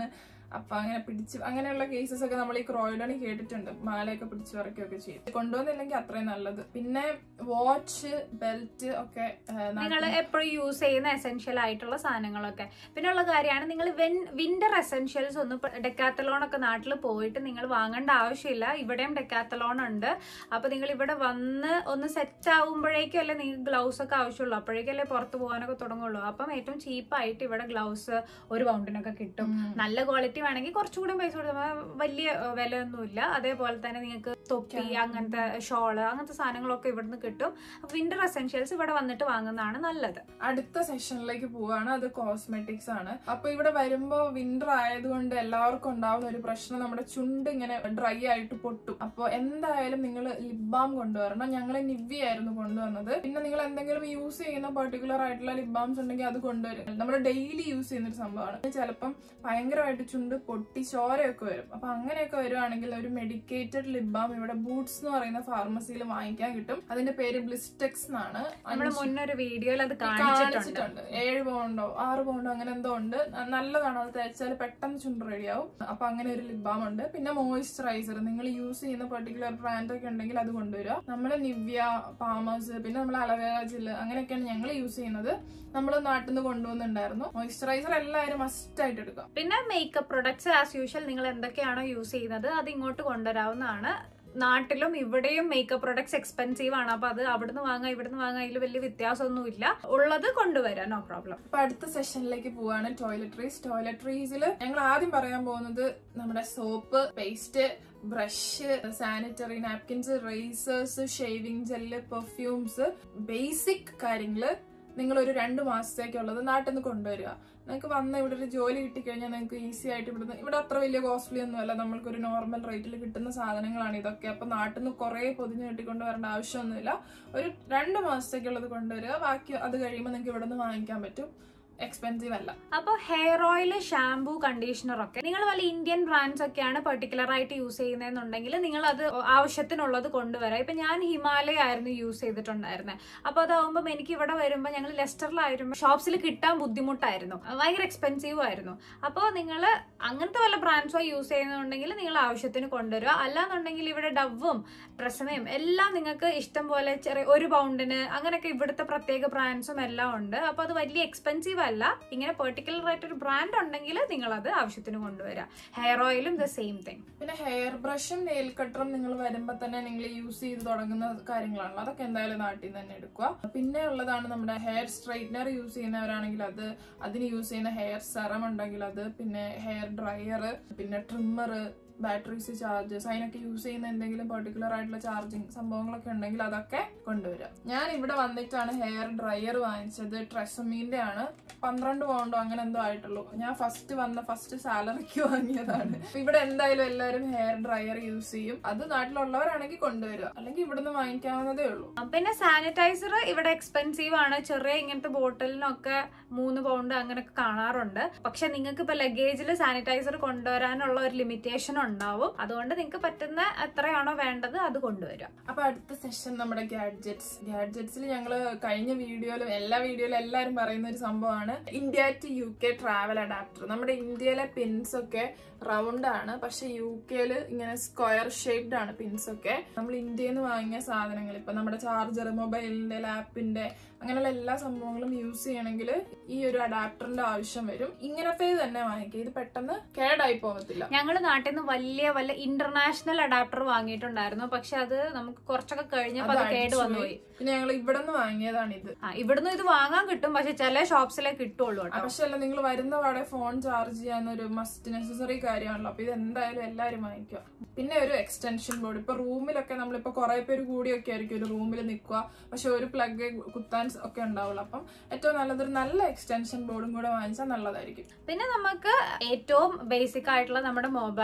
Speaker 2: അപ്പൊ അങ്ങനെ പിടിച്ച് അങ്ങനെയുള്ള കേസസ് ഒക്കെ നമ്മൾ ഈ ക്രോയിഡണി കേട്ടിട്ടുണ്ട് മാലയൊക്കെ പിടിച്ചു പറിക്കുകയൊക്കെ ചെയ്യും കൊണ്ടുവന്നില്ലെങ്കിൽ അത്രയും നല്ലത് പിന്നെ വാച്ച് ബെൽറ്റ് ഒക്കെ ആ,
Speaker 1: നിങ്ങൾ
Speaker 2: നാട്ടിൽ-
Speaker 1: എപ്പോഴും യൂസ് ചെയ്യുന്ന എസെൻഷ്യൽ ആയിട്ടുള്ള സാധനങ്ങളൊക്കെ പിന്നെ ഉള്ള കാര്യമാണ് നിങ്ങൾ വിന്റർ എസെൻഷ്യൽസ് ഒന്ന് ഡെക്കാത്തലോൺ ഒക്കെ നാട്ടിൽ പോയിട്ട് നിങ്ങൾ വാങ്ങേണ്ട ആവശ്യമില്ല ഇവിടെയും ഡെക്കാത്തലോൺ ഉണ്ട് അപ്പൊ നിങ്ങൾ ഇവിടെ വന്ന് ഒന്ന് സെറ്റ് ആവുമ്പോഴേക്കും അല്ലേ നിങ്ങൾക്ക് ഗ്ലൗസ് ഒക്കെ ആവശ്യമുള്ളൂ അപ്പോഴേക്കല്ലേ പുറത്ത് പോകാനൊക്കെ തുടങ്ങുള്ളൂ അപ്പം ഏറ്റവും ചീപ്പായിട്ട് ഇവിടെ ഗ്ലൗസ് ഒരു പൗണ്ടിനൊക്കെ കിട്ടും
Speaker 2: ഉം.
Speaker 1: നല്ല ക്വാളിറ്റി വേണമെങ്കിൽ കുറച്ചുകൂടി പൈസ കൊടുത്താൽ വലിയ ഏഹ്, വിലയൊന്നുമില്ല അതേപോലെ തന്നെ നിങ്ങൾക്ക് തൊപ്പി അങ്ങനത്തെ ഷോള് അങ്ങനത്തെ സാധനങ്ങളൊക്കെ ഇവിടുന്ന് കിട്ടും വിന്റർ എസെൻഷ്യൽസ് ഇവിടെ വന്നിട്ട് വാങ്ങുന്നതാണ് നല്ലത്
Speaker 2: അടുത്ത സെഷനിലേക്ക് പോവാണ് അത് കോസ്മെറ്റിക്സ് ആണ് അപ്പൊ ഇവിടെ വരുമ്പോ വിന്റർ ആയതുകൊണ്ട് എല്ലാവർക്കും ഉണ്ടാവുന്ന ഒരു പ്രശ്നം നമ്മുടെ ചുണ്ട് ഇങ്ങനെ ഡ്രൈ ആയിട്ട് പൊട്ടും അപ്പൊ എന്തായാലും നിങ്ങൾ ലിപ് ബാം കൊണ്ടുവരണം ഞങ്ങൾ നിവ്യ ആയിരുന്നു കൊണ്ടുവന്നത് പിന്നെ നിങ്ങൾ എന്തെങ്കിലും യൂസ് ചെയ്യുന്ന പെർട്ടിക്കുലർ ആയിട്ടുള്ള ലിപ് ബാംസ് ഉണ്ടെങ്കിൽ അത് കൊണ്ടുവരും നമ്മൾ ഡെയിലി യൂസ് ചെയ്യുന്ന ഒരു സംഭവമാണ് ചിലപ്പം ഭയങ്കരമായിട്ട് ചുണ്ട് പൊട്ടി ചോരയൊക്കെ വരും അപ്പൊ അങ്ങനെയൊക്കെ വരുവാണെങ്കിൽ ഒരു മെഡിക്കേറ്റഡ് ലിപ് ബാം ഇവിടെ ബൂട്ട്സ് എന്ന് പറയുന്ന ഫാർമസിയിൽ വാങ്ങിക്കാൻ കിട്ടും അതിന്റെ പേര് ബ്ലിസ്റ്റെക്സ് എന്നാണ്
Speaker 1: നമ്മൾ
Speaker 2: അഞ്ച്
Speaker 1: മുന്നൊരു വീഡിയോയിൽ അത് കാണിച്ചിട്ടുണ്ട്
Speaker 2: കാണിച്ചിട്ടുണ്ട് ഏഴ് പൗണ്ടോ ആറ് പൗണ്ടോ അങ്ങനെ എന്തോ ഉണ്ട് ന- നല്ലതാണ് അത് തേച്ചാൽ പെട്ടെന്ന് ചുണ്ട് റെഡിയാവും അപ്പൊ അങ്ങനെ ഒരു ലിപ് ബാം ഉണ്ട് പിന്നെ മോയിസ്ചറൈസർ നിങ്ങൾ യൂസ് ചെയ്യുന്ന പെർട്ടിക്കുലർ ബ്രാൻഡ് ഒക്കെ ഉണ്ടെങ്കിൽ അത് കൊണ്ടുവരിക നമ്മൾ നിവ്യ പാമേഴ്സ് പിന്നെ നമ്മൾ അലവേറ ജില്ല് അങ്ങനെയൊക്കെയാണ് ഞങ്ങൾ യൂസ് ചെയ്യുന്നത് നമ്മൾ നാട്ടിൽ നിന്ന് കൊണ്ടുവന്നിട്ടുണ്ടായിരുന്നു മോയിസ്ചറൈസർ എല്ലാവരും മസ്റ്റ് ആയിട്ട് എടുക്കുക
Speaker 1: പിന്നെ മേക്കപ്പ് പ്രൊഡക്ട്സ് ആസ് യൂഷ്വൽ നിങ്ങൾ എന്തൊക്കെയാണോ യൂസ് ചെയ്യുന്നത് അത് ഇങ്ങോട്ട് കൊണ്ടുവരാവുന്നതാണ് നാട്ടിലും ഇവിടെയും മേക്കപ്പ് പ്രൊഡക്ട്സ് എക്സ്പെൻസീവ് ആണ് അപ്പൊ അത് അവിടുന്ന് വാങ്ങാം ഇവിടുന്ന് വാങ്ങാം അതിൽ വലിയ വ്യത്യാസമൊന്നുമില്ല ഉള്ളത് കൊണ്ടുവരാം നോ പ്രോബ്ലം
Speaker 2: അപ്പൊ അടുത്ത സെഷനിലേക്ക് പോവാണ് ടോയ്ലറ്ററീസ് ടോയ്ലറ്ററീസിൽ ഞങ്ങൾ ആദ്യം പറയാൻ പോകുന്നത് നമ്മുടെ soap paste brush sanitary napkins razors shaving gel perfumes basic കാര്യങ്ങള് നിങ്ങൾ ഒരു രണ്ട് മാസത്തേക്കുള്ളത് നാട്ടിൽ നിന്ന് കൊണ്ടുവരിക നിങ്ങൾക്ക് വന്ന ഇവിടെ ഒരു ജോലി കിട്ടിക്കഴിഞ്ഞാൽ നിങ്ങൾക്ക് ഈസി ആയിട്ട് ഇവിടുന്ന് ഇവിടെ അത്ര വലിയ കോസ്റ്റ്ലി ഒന്നുമല്ല നമ്മൾക്ക് ഒരു നോർമൽ റേറ്റിൽ കിട്ടുന്ന സാധനങ്ങളാണ് ഇതൊക്കെ അപ്പൊ നാട്ടിൽ നിന്ന് കുറെ പൊതിഞ്ഞ് കെട്ടിക്കൊണ്ട് വരേണ്ട ആവശ്യമൊന്നുമില്ല ഒരു രണ്ട് മാസത്തേക്കുള്ളത് കൊണ്ടുവരിക ബാക്കി അത് കഴിയുമ്പോൾ നിങ്ങൾക്ക് ഇവിടെ നിന്ന് വാങ്ങിക്കാൻ പറ്റും എക്സ്പെൻസീവ് അല്ല
Speaker 1: അപ്പോൾ ഹെയർ ഓയിൽ ഷാംപൂ കണ്ടീഷണർ ഒക്കെ നിങ്ങൾ വല്ല ഇന്ത്യൻ ബ്രാൻഡ്സ് ഒക്കെയാണ് പെർട്ടിക്കുലർ ആയിട്ട് യൂസ് ചെയ്യുന്നതെന്നുണ്ടെങ്കിൽ നിങ്ങൾ അത് ആവശ്യത്തിനുള്ളത് കൊണ്ടുവരാം ഇപ്പൊ ഞാൻ ഹിമാലയ ആയിരുന്നു യൂസ് ചെയ്തിട്ടുണ്ടായിരുന്നത് അപ്പൊ അതാവുമ്പോൾ എനിക്ക് ഇവിടെ വരുമ്പോൾ ഞങ്ങൾ ലെസ്റ്ററിലായിരുന്നു ഷോപ്സിൽ കിട്ടാൻ ബുദ്ധിമുട്ടായിരുന്നു ഭയങ്കര എക്സ്പെൻസീവ് ആയിരുന്നു അപ്പോൾ നിങ്ങൾ അങ്ങനത്തെ വല്ല ബ്രാൻഡ്സോ യൂസ് ചെയ്യുന്നുണ്ടെങ്കിൽ നിങ്ങൾ ആവശ്യത്തിന് കൊണ്ടുവരിക അല്ലാന്നുണ്ടെങ്കിൽ ഇവിടെ ഡവും ഡ്രസ്സമയും എല്ലാം നിങ്ങൾക്ക് ഇഷ്ടം പോലെ ചെറിയ ഒരു പൗണ്ടിന് അങ്ങനെയൊക്കെ ഇവിടുത്തെ പ്രത്യേക ബ്രാൻഡ്സും എല്ലാം ഉണ്ട് അപ്പൊ അത് വലിയ എക്സ്പെൻസീവ് അല്ല ഇങ്ങനെ പെർട്ടിക്കുലർ ആയിട്ട് ഒരു ബ്രാൻഡ് ഉണ്ടെങ്കിൽ നിങ്ങൾ അത് ആവശ്യത്തിന് കൊണ്ടുവരിക ഹെയർ ഓയിലും ദ സെയിം തിങ്
Speaker 2: പിന്നെ ഹെയർ ബ്രഷും നെയിൽ കട്ടറും നിങ്ങൾ വരുമ്പോൾ തന്നെ നിങ്ങൾ യൂസ് ചെയ്ത് തുടങ്ങുന്ന കാര്യങ്ങളാണല്ലോ അതൊക്കെ എന്തായാലും നാട്ടിൽ നിന്ന് തന്നെ എടുക്കുക പിന്നെ ഉള്ളതാണ് നമ്മുടെ ഹെയർ സ്ട്രൈറ്റ്നർ യൂസ് ചെയ്യുന്നവരാണെങ്കിൽ അത് അതിന് യൂസ് ചെയ്യുന്ന ഹെയർ സെറം ഉണ്ടെങ്കിൽ അത് പിന്നെ ഹെയർ ഡ്രയർ പിന്നെ ട്രിമ്മർ ബാറ്ററീസ് ചാർജസ് അതിനൊക്കെ യൂസ് ചെയ്യുന്ന എന്തെങ്കിലും പെർട്ടിക്കുലർ ആയിട്ടുള്ള ചാർജിങ് സംഭവങ്ങളൊക്കെ ഉണ്ടെങ്കിൽ അതൊക്കെ കൊണ്ടുവരാം ഞാൻ ഇവിടെ വന്നിട്ടാണ് ഹെയർ ഡ്രയർ വാങ്ങിച്ചത് ട്രെസമീന്റെ ആണ് പന്ത്രണ്ട് പൗണ്ടോ അങ്ങനെ എന്തോ ആയിട്ടുള്ളൂ ഞാൻ ഫസ്റ്റ് വന്ന ഫസ്റ്റ് സാലറിക്ക് വാങ്ങിയതാണ് അപ്പൊ ഇവിടെ എന്തായാലും എല്ലാവരും ഹെയർ ഡ്രയർ യൂസ് ചെയ്യും അത് നാട്ടിലുള്ളവരാണെങ്കിൽ കൊണ്ടുവരിക അല്ലെങ്കിൽ ഇവിടുന്ന് വാങ്ങിക്കാവുന്നതേ ഉള്ളൂ
Speaker 1: പിന്നെ സാനിറ്റൈസർ ഇവിടെ എക്സ്പെൻസീവ് ആണ് ചെറിയ ഇങ്ങനത്തെ ബോട്ടിലിനൊക്കെ മൂന്ന് പൗണ്ട് അങ്ങനെയൊക്കെ കാണാറുണ്ട് പക്ഷെ നിങ്ങൾക്ക് ഇപ്പൊ ലഗേജിൽ സാനിറ്റൈസർ കൊണ്ടുവരാനുള്ള ഒരു ലിമിറ്റേഷൻ ഉണ്ടാവും അതുകൊണ്ട് നിങ്ങൾക്ക് പറ്റുന്ന എത്രയാണോ വേണ്ടത് അത് കൊണ്ടുവരിക
Speaker 2: അപ്പൊ അടുത്ത സെഷൻ നമ്മുടെ ഗാഡ്ജറ്റ്സ് ഗാഡ്ജറ്റ്സിൽ ഞങ്ങൾ കഴിഞ്ഞ വീഡിയോയിലും എല്ലാ വീഡിയോയിലും എല്ലാവരും പറയുന്ന ഒരു സംഭവമാണ് India to U K travel adapter നമ്മുടെ ഇന്ത്യയിലെ പിൻസ് ഒക്കെ റൗണ്ട് ആണ് പക്ഷെ യു കെയിൽ ഇങ്ങനെ സ്ക്വയർ ഷേപ്ഡ് ആണ് പിൻസ് ഒക്കെ നമ്മൾ ഇന്ത്യയിൽ നിന്ന് വാങ്ങിയ സാധനങ്ങൾ ഇപ്പൊ നമ്മുടെ ചാർജർ മൊബൈലിന്റെ ലാപ്പിന്റെ അങ്ങനെയുള്ള എല്ലാ സംഭവങ്ങളും യൂസ് ചെയ്യണമെങ്കിൽ ഈ ഒരു അഡാപ്റ്ററിന്റെ ആവശ്യം വരും ഇങ്ങനത്തെ തന്നെ വാങ്ങിക്കുക ഇത് പെട്ടെന്ന് കേടായി പോകത്തില്ല
Speaker 1: ഞങ്ങൾ നാട്ടിൽ നിന്ന് വലിയ വല്ല ഇന്റർനാഷണൽ അഡാപ്റ്റർ വാങ്ങിയിട്ടുണ്ടായിരുന്നു പക്ഷെ അത് നമുക്ക് കുറച്ചൊക്കെ കഴിഞ്ഞപ്പോ അത്
Speaker 2: അത്
Speaker 1: കേട്
Speaker 2: അടിച്ചു
Speaker 1: വന്നുപോയി
Speaker 2: പിന്നെ ഞങ്ങൾ ഇവിടെ നിന്ന് വാങ്ങിയതാണ് ഇത്
Speaker 1: ആ ഇവിടുന്ന് ഇത് വാങ്ങാൻ കിട്ടും പക്ഷെ ചില ഷോപ്സിലേ കിട്ടുള്ളൂ കേട്ടോ
Speaker 2: പക്ഷെ അല്ല നിങ്ങൾ വരുന്ന പാടെ ഫോൺ ചാർജ് ചെയ്യാന്നൊരു മസ്റ്റ് നെസസറി കാര്യമാണല്ലോ അപ്പൊ ഇത് എന്തായാലും എല്ലാവരും വാങ്ങിക്കുക പിന്നെ ഒരു എക്സ്റ്റൻഷൻ ബോർഡ് ഇപ്പൊ റൂമിലൊക്കെ നമ്മളിപ്പോ കുറെ പേര് കൂടിയൊക്കെ ആയിരിക്കും ഒരു റൂമിൽ നിൽക്കുക പക്ഷെ ഒരു പ്ലഗ് കുത്താൻ ഒക്കെ ഉണ്ടാവുള്ളൂ അപ്പം ഏറ്റവും നല്ലതൊരു നല്ല എക്സ്റ്റൻഷൻ ബോർഡും കൂടെ വാങ്ങിച്ചാൽ നല്ലതായിരിക്കും
Speaker 1: പിന്നെ നമുക്ക് ഏറ്റവും ബേസിക് ആയിട്ടുള്ള നമ്മുടെ mobile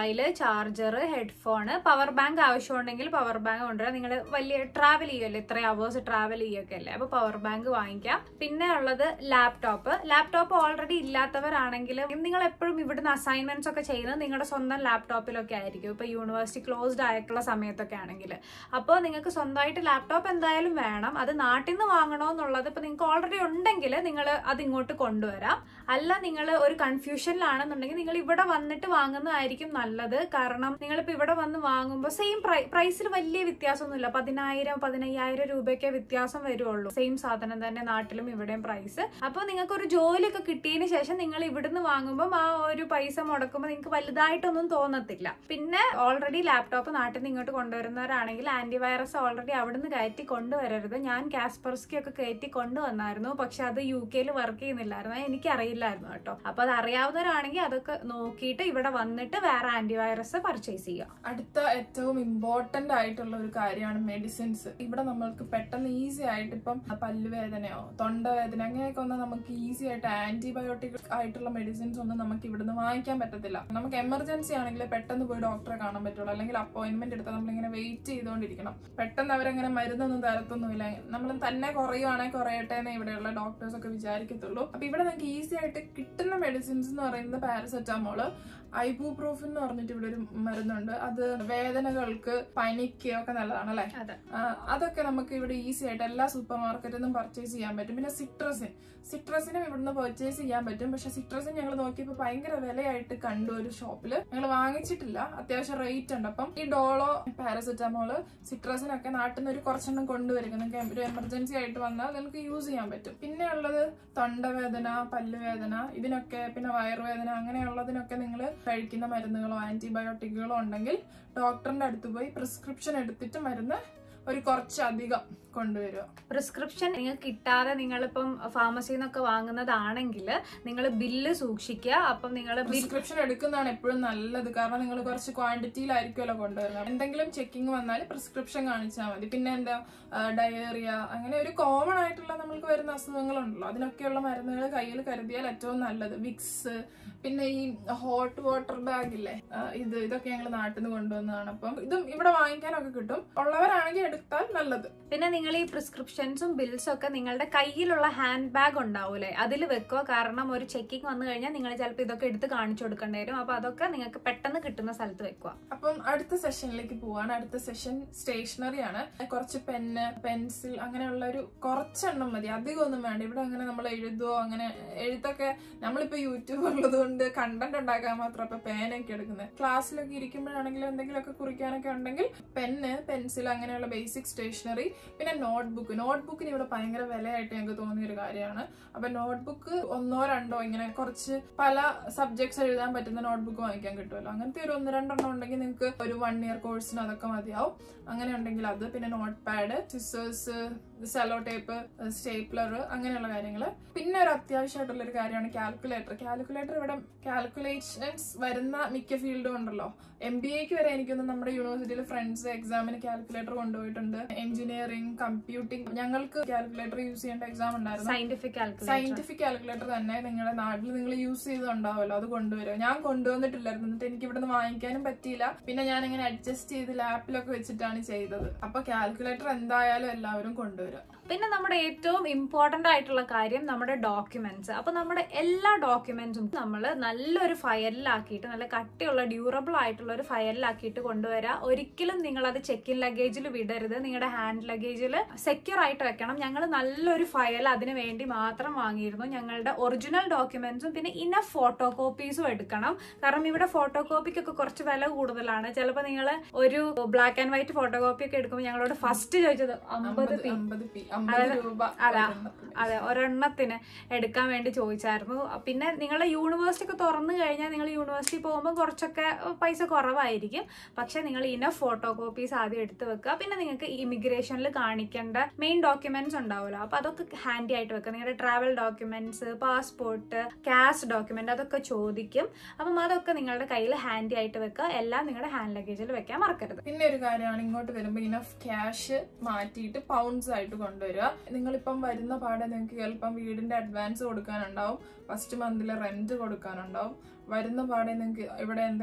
Speaker 1: charger headphone power bank ആവശ്യമുണ്ടെങ്കിൽ പവർ ബാങ്ക് കൊണ്ടുവരാം നിങ്ങൾ വലിയ ട്രാവൽ ചെയ്യുമല്ലോ ഇത്ര അവേഴ്സ് ട്രാവൽ ചെയ്യൊക്കെ അല്ലേ അപ്പോൾ പവർ ബാങ്ക് വാങ്ങിക്കാം പിന്നെ ഉള്ളത് ലാപ്ടോപ്പ് ലാപ്ടോപ്പ് ഓൾറെഡി ഇല്ലാത്തവരാണെങ്കിൽ നിങ്ങൾ എപ്പോഴും ഇവിടുന്ന് അസൈൻമെന്റ്സ് ഒക്കെ ചെയ്യുന്നത് നിങ്ങളുടെ സ്വന്തം ലാപ്ടോപ്പിലൊക്കെ ആയിരിക്കും ഇപ്പോൾ യൂണിവേഴ്സിറ്റി ക്ലോസ്ഡ് ആയിട്ടുള്ള സമയത്തൊക്കെ ആണെങ്കിൽ അപ്പോൾ നിങ്ങൾക്ക് സ്വന്തമായിട്ട് ലാപ്ടോപ്പ് എന്തായാലും വേണം അത് നാട്ടിൽ നിന്ന് വാങ്ങണോ എന്നുള്ളത് ഇപ്പോൾ നിങ്ങൾക്ക് ഓൾറെഡി ഉണ്ടെങ്കിൽ നിങ്ങൾ അത് ഇങ്ങോട്ട് കൊണ്ടുവരാം അല്ല നിങ്ങൾ ഒരു കൺഫ്യൂഷനിലാണെന്നുണ്ടെങ്കിൽ നിങ്ങൾ ഇവിടെ വന്നിട്ട് വാങ്ങുന്നതായിരിക്കും നല്ലത് കാരണം നിങ്ങളിപ്പോൾ ഇവിടെ വന്ന് വാങ്ങുമ്പോൾ സെയിം പ്രൈസിൽ വലിയ വ്യത്യാസമൊന്നുമില്ല പതിനായിരം പതിനയ്യായിരം രൂപയൊക്കെ വ്യത്യാസം വരുള്ളൂ സെയിം സാധനം തന്നെ നാട്ടിലും ഇവിടെയും പ്രൈസ് അപ്പോൾ നിങ്ങൾക്ക് ഒരു ജോലിയൊക്കെ കിട്ടിയതിന് ശേഷം നിങ്ങൾ ഇവിടുന്ന് വാങ്ങുമ്പോൾ ആ ഒരു പൈസ മുടക്കുമ്പോൾ നിങ്ങൾക്ക് വലുതായിട്ടൊന്നും തോന്നത്തില്ല പിന്നെ ഓൾറെഡി ലാപ്ടോപ്പ് നാട്ടിൽ നിന്ന് ഇങ്ങോട്ട് കൊണ്ടുവരുന്നവരാണെങ്കിൽ ആന്റിവൈറസ് ഓൾറെഡി അവിടുന്ന് കയറ്റി കൊണ്ടുവരരുത് ഞാൻ കാസ്പെർസ്കി ഒക്കെ കയറ്റി കൊണ്ടുവന്നായിരുന്നു പക്ഷെ അത് യു കെയിൽ വർക്ക് ചെയ്യുന്നില്ലായിരുന്നു അത് എനിക്കറിയില്ലായിരുന്നു കേട്ടോ അപ്പൊ അത് അറിയാവുന്നവരാണെങ്കിൽ അതൊക്കെ നോക്കിയിട്ട് ഇവിടെ വന്നിട്ട് വേറെ ആന്റിവൈറസ് പർച്ചേസ് ചെയ്യുക
Speaker 2: അടുത്ത ഏറ്റവും ഇമ്പോർട്ടന്റ് ആയിട്ടുള്ള ഒരു കാര്യമാണ് മെഡിസിൻസ് ഇവിടെ നമ്മൾക്ക് പെട്ടെന്ന് ഈസി ആയിട്ട് ഇപ്പം പല്ലുവേദനയോ തൊണ്ടവേദന അങ്ങനെയൊക്കെ ഒന്നും നമുക്ക് ഈസി ആയിട്ട് ആന്റിബയോട്ടിക് ആയിട്ടുള്ള മെഡിസിൻസ് ഒന്നും നമുക്ക് ഇവിടുന്ന് വാങ്ങിക്കാൻ പറ്റത്തില്ല നമുക്ക് എമർജൻസി ആണെങ്കിൽ പെട്ടെന്ന് പോയി ഡോക്ടറെ കാണാൻ പറ്റുള്ളൂ അല്ലെങ്കിൽ അപ്പോയിന്റ്മെന്റ് എടുത്താൽ നമ്മളിങ്ങനെ വെയിറ്റ് ചെയ്തുകൊണ്ടിരിക്കണം പെട്ടെന്ന് അവരങ്ങനെ മരുന്നൊന്നും തരത്തൊന്നുമില്ല നമ്മൾ തന്നെ കുറയുവാണെങ്കിൽ കുറയട്ടെ എന്ന് ഇവിടെയുള്ള ഡോക്ടേഴ്സ് ഒക്കെ വിചാരിക്കത്തുള്ളൂ അപ്പൊ ഇവിടെ നമുക്ക് ഈസി ആയിട്ട് കിട്ടുന്ന മെഡിസിൻസ് എന്ന് പറയുന്നത് പാരസെറ്റാമോള് ഐബൂപ്രോഫിൻ എന്ന് പറഞ്ഞിട്ട് ഇവിടെ ഒരു മരുന്നുണ്ട് അത് വേദനകൾക്ക് പനിക്ക് ഒക്കെ നല്ലതാണ് അല്ലെ
Speaker 1: അതെ
Speaker 2: അതൊക്കെ നമുക്ക് ഇവിടെ ഈസി ആയിട്ട് എല്ലാ സൂപ്പർ മാർക്കറ്റിൽ നിന്നും പർച്ചേസ് ചെയ്യാൻ പറ്റും പിന്നെ സിട്രസിൻ സിട്രസിനും ഇവിടുന്ന് പർച്ചേസ് ചെയ്യാൻ പറ്റും പക്ഷെ സിട്രസിൻ ഞങ്ങൾ നോക്കിയപ്പോൾ ഭയങ്കര വിലയായിട്ട് കണ്ടു ഒരു ഷോപ്പില് ഞങ്ങൾ വാങ്ങിച്ചിട്ടില്ല അത്യാവശ്യം റേറ്റ് ഉണ്ട് അപ്പം ഈ ഡോളോ പാരസെറ്റാമോള് സിട്രസിനൊക്കെ നാട്ടിൽ നിന്ന് ഒരു കുറച്ചെണ്ണം കൊണ്ടുവരും നിങ്ങൾക്ക് ഒരു എമർജൻസി ആയിട്ട് വന്നാൽ നിങ്ങൾക്ക് യൂസ് ചെയ്യാൻ പറ്റും പിന്നെ ഉള്ളത് തൊണ്ടവേദന പല്ലുവേദന ഇതിനൊക്കെ പിന്നെ വയറുവേദന അങ്ങനെയുള്ളതിനൊക്കെ നിങ്ങൾ കഴിക്കുന്ന മരുന്നുകളോ ആന്റിബയോട്ടിക്കുകളോ ഉണ്ടെങ്കിൽ ഡോക്ടറിന്റെ അടുത്ത് പോയി പ്രിസ്ക്രിപ്ഷൻ എടുത്തിട്ട് മരുന്ന് ഒരു കുറച്ചധികം കൊണ്ടുവരിക
Speaker 1: പ്രിസ്ക്രിപ്ഷൻ നിങ്ങൾക്ക് കിട്ടാതെ നിങ്ങളിപ്പം ഫാർമസിയിൽ നിന്നൊക്കെ വാങ്ങുന്നതാണെങ്കിൽ നിങ്ങൾ ബില്ല് സൂക്ഷിക്കുക അപ്പം നിങ്ങൾ ബിൽ
Speaker 2: പ്രിസ്ക്രിപ്ഷൻ എടുക്കുന്നതാണ് എപ്പോഴും നല്ലത് കാരണം നിങ്ങൾ കുറച്ച് ക്വാണ്ടിറ്റിയിലായിരിക്കുമല്ലോ കൊണ്ടുവരുന്നത് എന്തെങ്കിലും ചെക്കിംഗ് വന്നാൽ പ്രിസ്ക്രിപ്ഷൻ കാണിച്ചാൽ മതി പിന്നെ എന്താ ഡയേറിയ അങ്ങനെ ഒരു കോമൺ ആയിട്ടുള്ള നമ്മൾക്ക് വരുന്ന അസുഖങ്ങളുണ്ടല്ലോ അതിനൊക്കെയുള്ള മരുന്നുകൾ കയ്യിൽ കരുതിയാൽ ഏറ്റവും നല്ലത് വിക്സ് പിന്നെ ഈ ഹോട്ട് വാട്ടർ ബാഗ് ഇല്ലേ ആ, ഇത് ഇതൊക്കെ ഞങ്ങൾ നാട്ടിൽ നിന്ന് കൊണ്ടുവന്നതാണ് അപ്പം ഇതും ഇവിടെ വാങ്ങിക്കാനൊക്കെ കിട്ടും ഉള്ളവരാണെങ്കിൽ എടുത്താൽ നല്ലത്
Speaker 1: പിന്നെ നിങ്ങൾ ഈ പ്രിസ്ക്രിപ്ഷൻസും ബിൽസും ഒക്കെ നിങ്ങളുടെ കയ്യിലുള്ള ഹാൻഡ് ബാഗ് ഉണ്ടാവൂലേ അതിൽ വെക്കുക കാരണം ഒരു ചെക്കിംഗ് വന്നു കഴിഞ്ഞാൽ നിങ്ങൾ ചിലപ്പോൾ ഇതൊക്കെ എടുത്ത് കാണിച്ചു കൊടുക്കേണ്ടി വരും അപ്പൊ അതൊക്കെ നിങ്ങൾക്ക് പെട്ടെന്ന് കിട്ടുന്ന സ്ഥലത്ത് വെക്കുക
Speaker 2: അപ്പം അടുത്ത സെഷനിലേക്ക് പോവാണ് അടുത്ത സെഷൻ സ്റ്റേഷനറി ആണ് കുറച്ച് പെന്ന് പെൻസിൽ അങ്ങനെയുള്ള ഒരു കുറച്ചെണ്ണം മതി അധികം ഒന്നും വേണ്ട ഇവിടെ അങ്ങനെ നമ്മൾ എഴുതുവോ അങ്ങനെ എഴുത്തൊക്കെ നമ്മളിപ്പോ യൂട്യൂബ് ഉള്ളത് കൊണ്ട് കണ്ടന്റ് ഉണ്ടാക്കാൻ മാത്രം ഇപ്പൊ പേനൊക്കെ എടുക്കുന്നത് ക്ലാസ്സിലൊക്കെ ഇരിക്കുമ്പോഴാണെങ്കിലും എന്തെങ്കിലുമൊക്കെ കുറിക്കാനൊക്കെ ഉണ്ടെങ്കിൽ പെന്ന് പെൻസിൽ അങ്ങനെയുള്ള ബേസിക് സ്റ്റേഷനറി പിന്നെ നോട്ട്ബുക്ക് നോട്ട്ബുക്കിന് ഇവിടെ ഭയങ്കര വിലയായിട്ട് ഞങ്ങൾക്ക് തോന്നിയ ഒരു കാര്യമാണ് അപ്പൊ നോട്ട്ബുക്ക് ഒന്നോ രണ്ടോ ഇങ്ങനെ കുറച്ച് പല സബ്ജക്ട്സ് എഴുതാൻ പറ്റുന്ന നോട്ട്ബുക്ക് വാങ്ങിക്കാൻ കിട്ടുമല്ലോ അങ്ങനത്തെ ഒരു ഒന്ന് രണ്ടെണ്ണം ഉണ്ടെങ്കിൽ നിങ്ങൾക്ക് ഒരു വൺ ഇയർ കോഴ്സിന് അതൊക്കെ മതിയാവും അങ്ങനെ ഉണ്ടെങ്കിൽ അത് പിന്നെ notepad scissors sellotape stapler അങ്ങനെയുള്ള കാര്യങ്ങൾ പിന്നെ ഒരു അത്യാവശ്യമായിട്ടുള്ള ഒരു കാര്യമാണ് കാൽക്കുലേറ്റർ കാൽക്കുലേറ്റർ ഇവിടെ കാൽക്കുലേഷൻസ് വരുന്ന മിക്ക ഫീൽഡും ഉണ്ടല്ലോ എം ബി എക്ക് വരെ എനിക്കൊന്ന് നമ്മുടെ യൂണിവേഴ്സിറ്റിയിൽ ഫ്രണ്ട്സ് എക്സാമിന് കാൽക്കുലേറ്റർ കൊണ്ടുപോയിട്ടുണ്ട് എഞ്ചിനീയറിംഗ് കമ്പ്യൂട്ടിംഗ് ഞങ്ങൾക്ക് കാൽക്കുലേറ്റർ യൂസ് ചെയ്യേണ്ട എക്സാം ഉണ്ടായിരുന്നു
Speaker 1: സയന്റിഫിക് കാൽക്കുലേറ്റർ
Speaker 2: സയന്റിഫിക് കാൽക്കുലേറ്റർ തന്നെ നിങ്ങളുടെ നാട്ടിൽ നിങ്ങൾ യൂസ് ചെയ്തുണ്ടാവുമല്ലോ അത് കൊണ്ടുവരും ഞാൻ കൊണ്ടുവന്നിട്ടില്ലായിരുന്നു എന്നിട്ട് എനിക്ക് ഇവിടുന്ന് വാങ്ങിക്കാനും പറ്റിയില്ല പിന്നെ ഞാൻ ഇങ്ങനെ അഡ്ജസ്റ്റ് ചെയ്ത് ലാപ്പിലൊക്കെ വെച്ചിട്ടാണ് ചെയ്തത് അപ്പൊ കാൽക്കുലേറ്റർ എന്തായാലും എല്ലാവരും കൊണ്ടുവരും
Speaker 1: പിന്നെ നമ്മുടെ ഏറ്റവും ഇമ്പോർട്ടന്റ് ആയിട്ടുള്ള കാര്യം നമ്മുടെ ഡോക്യുമെന്റ്സ് അപ്പൊ നമ്മുടെ എല്ലാ ഡോക്യുമെന്റ്സും നമ്മൾ നല്ലൊരു ഫയലിലാക്കിയിട്ട് നല്ല കട്ടിയുള്ള ഡ്യൂറബിൾ ആയിട്ടുള്ള ഒരു ഫയലിലാക്കിയിട്ട് കൊണ്ടുവരാ ഒരിക്കലും നിങ്ങൾ അത് ചെക്ക് ഇൻ ലഗേജിൽ വിടരുത് നിങ്ങളുടെ ഹാൻഡ് ലഗേജിൽ സെക്യൂർ ആയിട്ട് വെക്കണം ഞങ്ങൾ നല്ലൊരു ഫയൽ അതിന് വേണ്ടി മാത്രം വാങ്ങിയിരുന്നു ഞങ്ങളുടെ ഒറിജിനൽ ഡോക്യുമെന്റ്സും പിന്നെ ഇനഫ് ഫോട്ടോ കോപ്പീസും എടുക്കണം കാരണം ഇവിടെ ഫോട്ടോ കോപ്പിക്കൊക്കെ കുറച്ച് വില കൂടുതലാണ് ചിലപ്പോൾ നിങ്ങൾ ഒരു black and white photo copy ഒക്കെ എടുക്കുമ്പോൾ ഞങ്ങളോട് ഫസ്റ്റ് ചോദിച്ചത് അമ്പത് പി
Speaker 2: അമ്പത് പി അമ്പത് രൂപ
Speaker 1: അതാ.
Speaker 2: ഒരെണ്ണത്തിന്.
Speaker 1: അതെ ഒരെണ്ണത്തിന് എടുക്കാൻ വേണ്ടി ചോദിച്ചായിരുന്നു പിന്നെ നിങ്ങളുടെ യൂണിവേഴ്സിറ്റി ഒക്കെ തുറന്നു കഴിഞ്ഞാൽ നിങ്ങൾ യൂണിവേഴ്സിറ്റി പോകുമ്പോൾ കുറച്ചൊക്കെ പൈസ കുറവായിരിക്കും പക്ഷെ നിങ്ങൾ ഇനഫ് ഫോട്ടോ കോപ്പീസ് ആദ്യം എടുത്ത് വെക്കുക പിന്നെ നിങ്ങൾക്ക് ഇമിഗ്രേഷനിൽ കാണിക്കേണ്ട മെയിൻ ഡോക്യുമെന്റ്സ് ഉണ്ടാവുമല്ലോ അപ്പൊ അതൊക്കെ ഹാൻഡി ആയിട്ട് വെക്കുക നിങ്ങളുടെ travel documents passport cash document അതൊക്കെ ചോദിക്കും അപ്പം അതൊക്കെ നിങ്ങളുടെ കയ്യിൽ ഹാൻഡി ആയിട്ട് വെക്കുക എല്ലാം നിങ്ങളുടെ ഹാൻഡ് ലഗേജിൽ വെക്കാൻ മറക്കരുത്
Speaker 2: പിന്നെ ഒരു കാര്യമാണ് ഇങ്ങോട്ട് വരുമ്പോൾ ഇനഫ് ക്യാഷ് മാറ്റിയിട്ട് പൗണ്ട്സ് ആയിട്ട് കൊണ്ടുവരിക നിങ്ങളിപ്പം വരുന്ന പാടെ നിങ്ങൾക്ക് ചിലപ്പം വീടിന്റെ അഡ്വാൻസ് കൊടുക്കാനുണ്ടാവും ഫസ്റ്റ് മന്തിലെ റെന്റ് കൊടുക്കാനുണ്ടാവും വരുന്ന പാടെ നിങ്ങൾക്ക് ഇവിടെ എന്തെങ്കിലും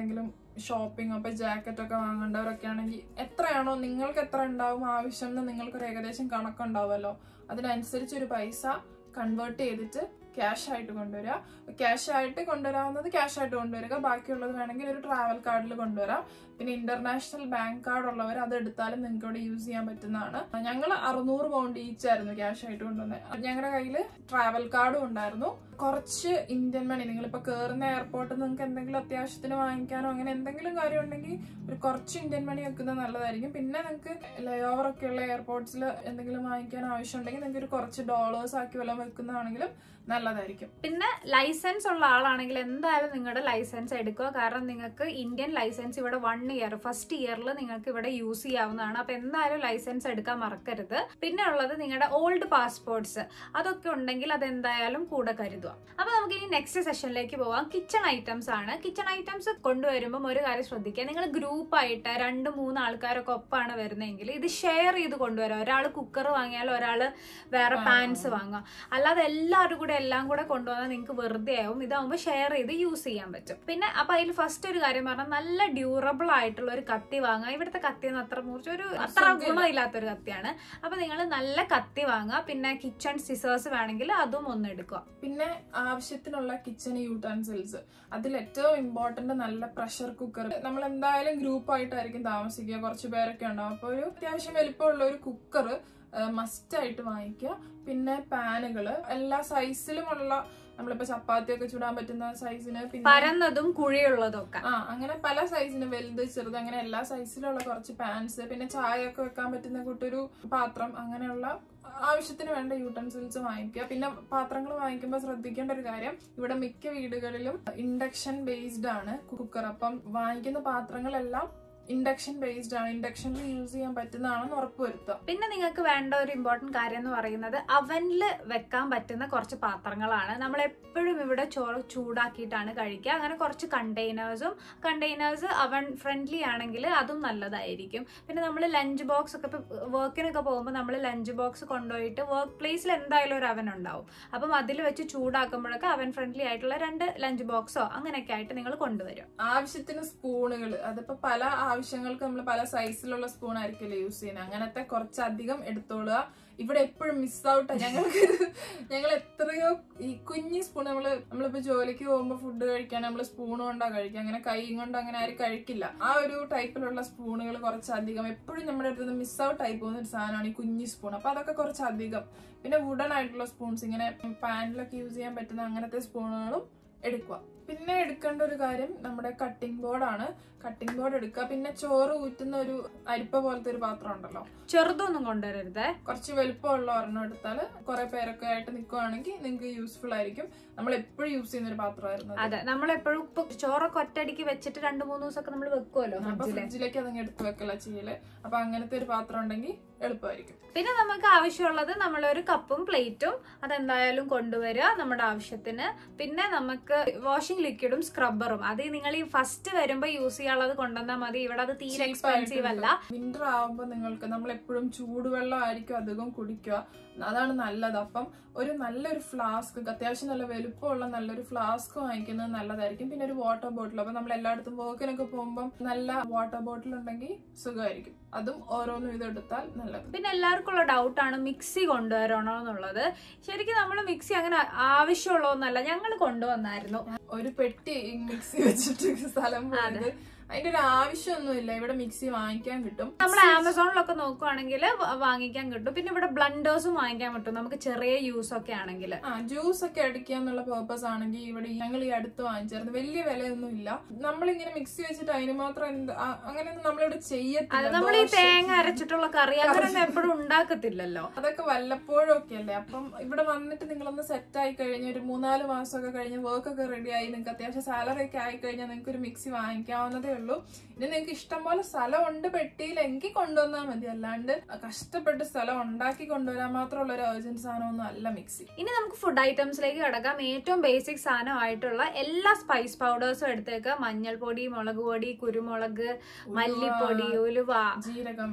Speaker 2: ഷോപ്പിംഗ് അപ്പൊ ജാക്കറ്റ് ഒക്കെ വാങ്ങേണ്ടവരൊക്കെ ആണെങ്കിൽ എത്രയാണോ നിങ്ങൾക്ക് എത്ര ഉണ്ടാവും ആവശ്യം എന്ന് നിങ്ങൾക്കൊരു ഏകദേശം കണക്കുണ്ടാവുമല്ലോ അതിനനുസരിച്ച് ഒരു പൈസ കൺവേർട്ട് ചെയ്തിട്ട് ക്യാഷ് ആയിട്ട് കൊണ്ടുവരിക ക്യാഷ് ആയിട്ട് കൊണ്ടുവരാവുന്നത് ക്യാഷ് ആയിട്ട് കൊണ്ടുവരിക ബാക്കിയുള്ളത് വേണമെങ്കിൽ ഒരു ട്രാവൽ കാർഡിൽ കൊണ്ടുവരാം പിന്നെ ഇന്റർനാഷണൽ ബാങ്ക് കാർഡ് ഉള്ളവർ അത് എടുത്താലും നിങ്ങൾക്ക് ഇവിടെ യൂസ് ചെയ്യാൻ പറ്റുന്നതാണ് ഞങ്ങൾ അറുന്നൂറ് പൗണ്ട് ഈച്ച് ആയിരുന്നു ക്യാഷ് ആയിട്ട് കൊണ്ടുവന്നത് ഞങ്ങളുടെ കയ്യിൽ ട്രാവൽ കാർഡും ഉണ്ടായിരുന്നു കുറച്ച് ഇന്ത്യൻ മണി നിങ്ങളിപ്പോ കയറുന്ന എയർപോർട്ടിൽ നിങ്ങൾക്ക് എന്തെങ്കിലും അത്യാവശ്യത്തിന് വാങ്ങിക്കാനോ അങ്ങനെ എന്തെങ്കിലും കാര്യം ഉണ്ടെങ്കിൽ ഒരു കുറച്ച് ഇന്ത്യൻ മണി വെക്കുന്നത് നല്ലതായിരിക്കും പിന്നെ നിങ്ങൾക്ക് ലേ ഓവർ ഒക്കെ ഉള്ള എയർപോർട്ട്സിൽ എന്തെങ്കിലും വാങ്ങിക്കാൻ ആവശ്യമുണ്ടെങ്കിൽ നിങ്ങൾക്ക് ഒരു കുറച്ച് ഡോളേഴ്സ് ആക്കി വല്ലതും വെക്കുന്നതാണെങ്കിലും നല്ലതായിരിക്കും
Speaker 1: പിന്നെ ലൈസൻസ് ഉള്ള ആളാണെങ്കിൽ എന്തായാലും നിങ്ങളുടെ ലൈസൻസ് എടുക്കുക കാരണം നിങ്ങൾക്ക് ഇന്ത്യൻ ലൈസൻസ് ഇവിടെ വൺ ഇയർ ഫസ്റ്റ് ഇയറിൽ നിങ്ങൾക്ക് ഇവിടെ യൂസ് ചെയ്യാവുന്നതാണ് അപ്പൊ എന്തായാലും ലൈസൻസ് എടുക്കാൻ മറക്കരുത് പിന്നെ ഉള്ളത് നിങ്ങളുടെ ഓൾഡ് പാസ്പോർട്ട്സ് അതൊക്കെ ഉണ്ടെങ്കിൽ അത് എന്തായാലും കൂടെ കരുതുക അപ്പൊ നമുക്ക് ഇനി നെക്സ്റ്റ് സെഷനിലേക്ക് പോവാം കിച്ചൺ ഐറ്റംസ് ആണ് കിച്ചൺ ഐറ്റംസ് കൊണ്ടുവരുമ്പോൾ ഒരു കാര്യം ശ്രദ്ധിക്കുക നിങ്ങൾ ഗ്രൂപ്പായിട്ട് രണ്ട് മൂന്ന് ആൾക്കാരൊക്കെ ഒപ്പാണ് വരുന്നതെങ്കിൽ ഇത് ഷെയർ ചെയ്ത് കൊണ്ടുവരാം ഒരാൾ കുക്കർ വാങ്ങിയാൽ ഒരാൾ വേറെ
Speaker 2: ആ.
Speaker 1: പാൻസ് വാങ്ങുക അല്ലാതെ എല്ലാവരും കൂടെ എല്ലാം കൂടെ കൊണ്ടുവന്നാൽ നിങ്ങൾക്ക് വെറുതെ ആവും ഇതാവുമ്പോൾ ഷെയർ ചെയ്ത് യൂസ് ചെയ്യാൻ പറ്റും പിന്നെ അപ്പൊ അതിൽ ഫസ്റ്റ് ഒരു കാര്യം പറഞ്ഞാൽ നല്ല ഡ്യൂറബിൾ ആയിട്ടുള്ള ഒരു കത്തി വാങ്ങുക ഇവിടുത്തെ കത്തി എന്ന് അത്ര മുറിച്ച് ഒരു അത്ര
Speaker 2: സുഖമില്ല.
Speaker 1: ഗുണമില്ലാത്തൊരു കത്തിയാണ് അപ്പൊ നിങ്ങൾ നല്ല കത്തി വാങ്ങുക പിന്നെ കിച്ചൺ സിസേഴ്സ് വേണമെങ്കിൽ അതും ഒന്ന് എടുക്കുക
Speaker 2: പിന്നെ ആവശ്യത്തിനുള്ള കിച്ചൺ യൂട്ടൻസിൽസ് അതിൽ ഏറ്റവും ഇമ്പോർട്ടന്റ് നല്ല പ്രഷർ കുക്കർ നമ്മൾ എന്തായാലും ഗ്രൂപ്പ് ആയിട്ടായിരിക്കും താമസിക്കുക കുറച്ച് പേരൊക്കെ ഉണ്ടാവും അപ്പൊ ഒരു അത്യാവശ്യം വലിപ്പമുള്ള ഒരു കുക്കർ മസ്റ്റ് ആയിട്ട് വാങ്ങിക്കുക പിന്നെ പാനുകള് എല്ലാ സൈസിലുമുള്ള നമ്മളിപ്പോ ചപ്പാത്തി ഒക്കെ ചുടാൻ പറ്റുന്ന സൈസിന് പിന്നെ
Speaker 1: പരന്നതും കുഴിയുള്ളതും ഒക്കെ
Speaker 2: ആ അങ്ങനെ പല സൈസിന് വലുത് ചെറുത് അങ്ങനെ എല്ലാ സൈസിലുള്ള കുറച്ച് പാൻസ് പിന്നെ ചായ ഒക്കെ വെക്കാൻ പറ്റുന്ന കൂട്ടൊരു പാത്രം അങ്ങനെയുള്ള ആവശ്യത്തിന് വേണ്ട യൂട്ടൻസിൽസ് വാങ്ങിക്കുക പിന്നെ പാത്രങ്ങൾ വാങ്ങിക്കുമ്പോൾ ശ്രദ്ധിക്കേണ്ട ഒരു കാര്യം ഇവിടെ മിക്ക വീടുകളിലും ഇൻഡക്ഷൻ ബേസ്ഡ് ആണ് കുക്കർ അപ്പം വാങ്ങിക്കുന്ന പാത്രങ്ങളെല്ലാം ഇൻഡക്ഷൻ ബേസ്ഡ് ആണ് ഇൻഡക്ഷനിൽ യൂസ് ചെയ്യാൻ പറ്റുന്നതാണെന്ന് ഉറപ്പുവരുത്തുക
Speaker 1: പിന്നെ നിങ്ങൾക്ക് വേണ്ട ഒരു ഇമ്പോർട്ടന്റ് കാര്യം എന്ന് പറയുന്നത് അവനിൽ വെക്കാൻ പറ്റുന്ന കുറച്ച് പാത്രങ്ങളാണ് നമ്മൾ എപ്പോഴും ഇവിടെ ചോറ് ചൂടാക്കിയിട്ടാണ് കഴിക്കുക അങ്ങനെ കുറച്ച് കണ്ടെയ്നേഴ്സും കണ്ടെയ്നേഴ്സ് അവൻ ഫ്രണ്ട്ലി ആണെങ്കിൽ അതും നല്ലതായിരിക്കും പിന്നെ നമ്മൾ ലഞ്ച് ബോക്സ് ഒക്കെ ഇപ്പോൾ വർക്കിനൊക്കെ പോകുമ്പോൾ നമ്മൾ ലഞ്ച് ബോക്സ് കൊണ്ടുപോയിട്ട് വർക്ക് പ്ലേസിൽ എന്തായാലും ഒരു അവൻ ഉണ്ടാവും അപ്പം അതിൽ വെച്ച് ചൂടാക്കുമ്പോഴൊക്കെ അവൻ ഫ്രണ്ട്ലി ആയിട്ടുള്ള രണ്ട് ലഞ്ച് ബോക്സോ അങ്ങനെയൊക്കെ ആയിട്ട് നിങ്ങൾ കൊണ്ടുവരും
Speaker 2: ആവശ്യത്തിന് സ്പൂണുകൾ അതിപ്പോ പല ആവശ്യങ്ങൾക്ക് നമ്മൾ പല സൈസിലുള്ള സ്പൂൺ ആയിരിക്കില്ല യൂസ് ചെയ്യുന്നത് അങ്ങനത്തെ കുറച്ചധികം എടുത്തോളുക ഇവിടെ എപ്പോഴും മിസ് ഔട്ട് ഞങ്ങൾക്ക് ഞങ്ങൾ എത്രയോ ഈ കുഞ്ഞു സ്പൂൺ നമ്മള് നമ്മളിപ്പോ ജോലിക്ക് പോകുമ്പോൾ ഫുഡ് കഴിക്കാൻ നമ്മൾ സ്പൂൺ കൊണ്ടാ കഴിക്കുക അങ്ങനെ കൈ കൊണ്ട് അങ്ങനെ ആരും കഴിക്കില്ല ആ ഒരു ടൈപ്പിലുള്ള സ്പൂണുകൾ കുറച്ചധികം എപ്പോഴും നമ്മുടെ അടുത്ത് നിന്ന് മിസ് ഔട്ട് ആയി പോകുന്ന ഒരു സാധനമാണ് ഈ കുഞ്ഞു സ്പൂൺ അപ്പൊ അതൊക്കെ കുറച്ചധികം പിന്നെ വുഡൻ ആയിട്ടുള്ള സ്പൂൺസ് ഇങ്ങനെ പാനിലൊക്കെ യൂസ് ചെയ്യാൻ പറ്റുന്ന അങ്ങനത്തെ സ്പൂണുകളും എടുക്കുക പിന്നെ എടുക്കേണ്ട ഒരു കാര്യം നമ്മുടെ കട്ടിംഗ് ബോർഡാണ് കട്ടിംഗ് ബോർഡ് എടുക്കുക പിന്നെ ചോറ് ഊറ്റുന്ന ഒരു അരിപ്പ പോലത്തെ ഒരു പാത്രം ഉണ്ടല്ലോ
Speaker 1: ചെറുതൊന്നും കൊണ്ടുവരരുത്
Speaker 2: കുറച്ച് വലുപ്പമുള്ള ഒരെണ്ണം എടുത്താൽ കുറെ പേരൊക്കെ ആയിട്ട് നിൽക്കുവാണെങ്കിൽ നിങ്ങൾക്ക് യൂസ്ഫുൾ ആയിരിക്കും നമ്മൾ എപ്പോഴും യൂസ് ചെയ്യുന്ന ഒരു പാത്രമായിരുന്നു അത്.
Speaker 1: അതെ നമ്മൾ എപ്പോഴും ഇപ്പൊ ചോറൊക്കെ ഒറ്റയടിക്ക് വെച്ചിട്ട് രണ്ട് മൂന്ന് ദിവസമൊക്കെ നമ്മൾ വെക്കുമല്ലോ
Speaker 2: അപ്പൊ
Speaker 1: ഫ്രിഡ്ജില്
Speaker 2: ഫ്രിഡ്ജിലേക്ക് അതങ്ങ് എടുത്ത് വെക്കല ചെയ്യല് അപ്പൊ അങ്ങനത്തെ ഒരു പാത്രം ഉണ്ടെങ്കിൽ എളുപ്പമായിരിക്കും
Speaker 1: പിന്നെ നമുക്ക് ആവശ്യമുള്ളത് നമ്മളൊരു കപ്പും പ്ലേറ്റും അതെന്തായാലും കൊണ്ടുവരിക നമ്മുടെ ആവശ്യത്തിന് പിന്നെ നമുക്ക് വാഷിംഗ് ലിക്വിഡും സ്ക്രബ്ബറും അത് നിങ്ങൾ ഈ ഫസ്റ്റ് വരുമ്പോൾ യൂസ് ചെയ്യാനുള്ളത് കൊണ്ടുവന്നാൽ മതി ഇവിടെ അത് തീരെ എക്സ്പെൻസീവ് അല്ല
Speaker 2: വിന്റർ ആവുമ്പോൾ നിങ്ങൾക്ക് നമ്മൾ എപ്പോഴും ചൂടുവെള്ളം ആയിരിക്കും അധികം കുടിക്കുക അതാണ് നല്ലത് അപ്പം ഒരു നല്ലൊരു ഫ്ലാസ്ക് അത്യാവശ്യം നല്ല വലുപ്പമുള്ള നല്ലൊരു ഫ്ലാസ്ക് വാങ്ങിക്കുന്നത് നല്ലതായിരിക്കും പിന്നെ ഒരു വാട്ടർ ബോട്ടിൽ അപ്പൊ നമ്മൾ എല്ലായിടത്തും വർക്കിനൊക്കെ പോകുമ്പോൾ നല്ല വാട്ടർ ബോട്ടിൽ ഉണ്ടെങ്കിൽ സുഖമായിരിക്കും അതും ഓരോന്നും ഇതെടുത്താൽ നല്ലത്
Speaker 1: പിന്നെ എല്ലാവർക്കും ഉള്ള ഡൗട്ടാണ് മിക്സി കൊണ്ടുവരണോ എന്നുള്ളത് ശരിക്കും നമ്മൾ മിക്സി അങ്ങനെ ആവശ്യമുള്ളതൊന്നല്ല ഞങ്ങൾ കൊണ്ടുവന്നായിരുന്നു
Speaker 2: ഒരു പെട്ടി മിക്സി വെച്ചിട്ട് സ്ഥലം പോയത് അതിന്റെ ഒരു ആവശ്യമൊന്നുമില്ല ഇവിടെ മിക്സി വാങ്ങിക്കാൻ കിട്ടും
Speaker 1: നമ്മൾ ആമസോണിലൊക്കെ നോക്കുവാണെങ്കിൽ വാങ്ങിക്കാൻ കിട്ടും പിന്നെ ഇവിടെ ബ്ലണ്ടേഴ്സും വാങ്ങിക്കാൻ കിട്ടും നമുക്ക് ചെറിയ യൂസ് ഒക്കെ ആണെങ്കിൽ
Speaker 2: ആ ജ്യൂസ് ഒക്കെ അടിക്കുക എന്നുള്ള പേർപ്പസ് ആണെങ്കിൽ ഇവിടെ ഈ- ഞങ്ങൾ ഈ അടുത്ത് വാങ്ങിച്ചായിരുന്നു വലിയ വിലയൊന്നും ഇല്ല നമ്മളിങ്ങനെ മിക്സി വെച്ചിട്ട് അതിന് മാത്രം എന്ത് ആ- അങ്ങനെയൊന്നും നമ്മളിവിടെ
Speaker 1: അത്
Speaker 2: ചെയ്യത്തില്ല
Speaker 1: നമ്മൾ ഈ
Speaker 2: ദോശ-
Speaker 1: തേങ്ങ അരച്ചിട്ടുള്ള കറി അങ്ങനെയൊന്നും എപ്പോഴും ഉണ്ടാക്കത്തില്ലല്ലോ
Speaker 2: അതൊക്കെ വല്ലപ്പോഴും ഒക്കെ അല്ലേ അപ്പം ഇവിടെ വന്നിട്ട് നിങ്ങളൊന്ന് സെറ്റ് ആയി കഴിഞ്ഞ് ഒരു മൂന്നാല് മാസമൊക്കെ കഴിഞ്ഞ് വർക്ക് ഒക്കെ റെഡി ആയി നിങ്ങൾക്ക് അത്യാവശ്യം സാലറി ഒക്കെ ആയി കഴിഞ്ഞാൽ നിങ്ങൾക്ക് ഒരു മിക്സി വാങ്ങിക്കാവുന്നതേ ഉള്ളൂ ഇനി നിങ്ങൾക്ക് ഇഷ്ടം പോലെ സ്ഥലം ഉണ്ട് പെട്ടിയിലെങ്കിൽ കൊണ്ടുവന്നാൽ മതി അല്ലാണ്ട് കഷ്ടപ്പെട്ട് സ്ഥലം ഉണ്ടാക്കി കൊണ്ടുവരാൻ മാത്രമുള്ള ഒരു അർജന്റ് സാധനമൊന്നും അല്ല മിക്സി
Speaker 1: ഇനി നമുക്ക് ഫുഡ് ഐറ്റംസിലേക്ക് കിടക്കാം ഏറ്റവും ബേസിക് സാധനമായിട്ടുള്ള എല്ലാ സ്പൈസ് പൗഡേഴ്സും എടുത്തേക്ക് മഞ്ഞൾപ്പൊടി മുളക് പൊടി കുരുമുളക് മല്ലിപ്പൊടി ഉലുവ
Speaker 2: ജീരകം
Speaker 1: ആ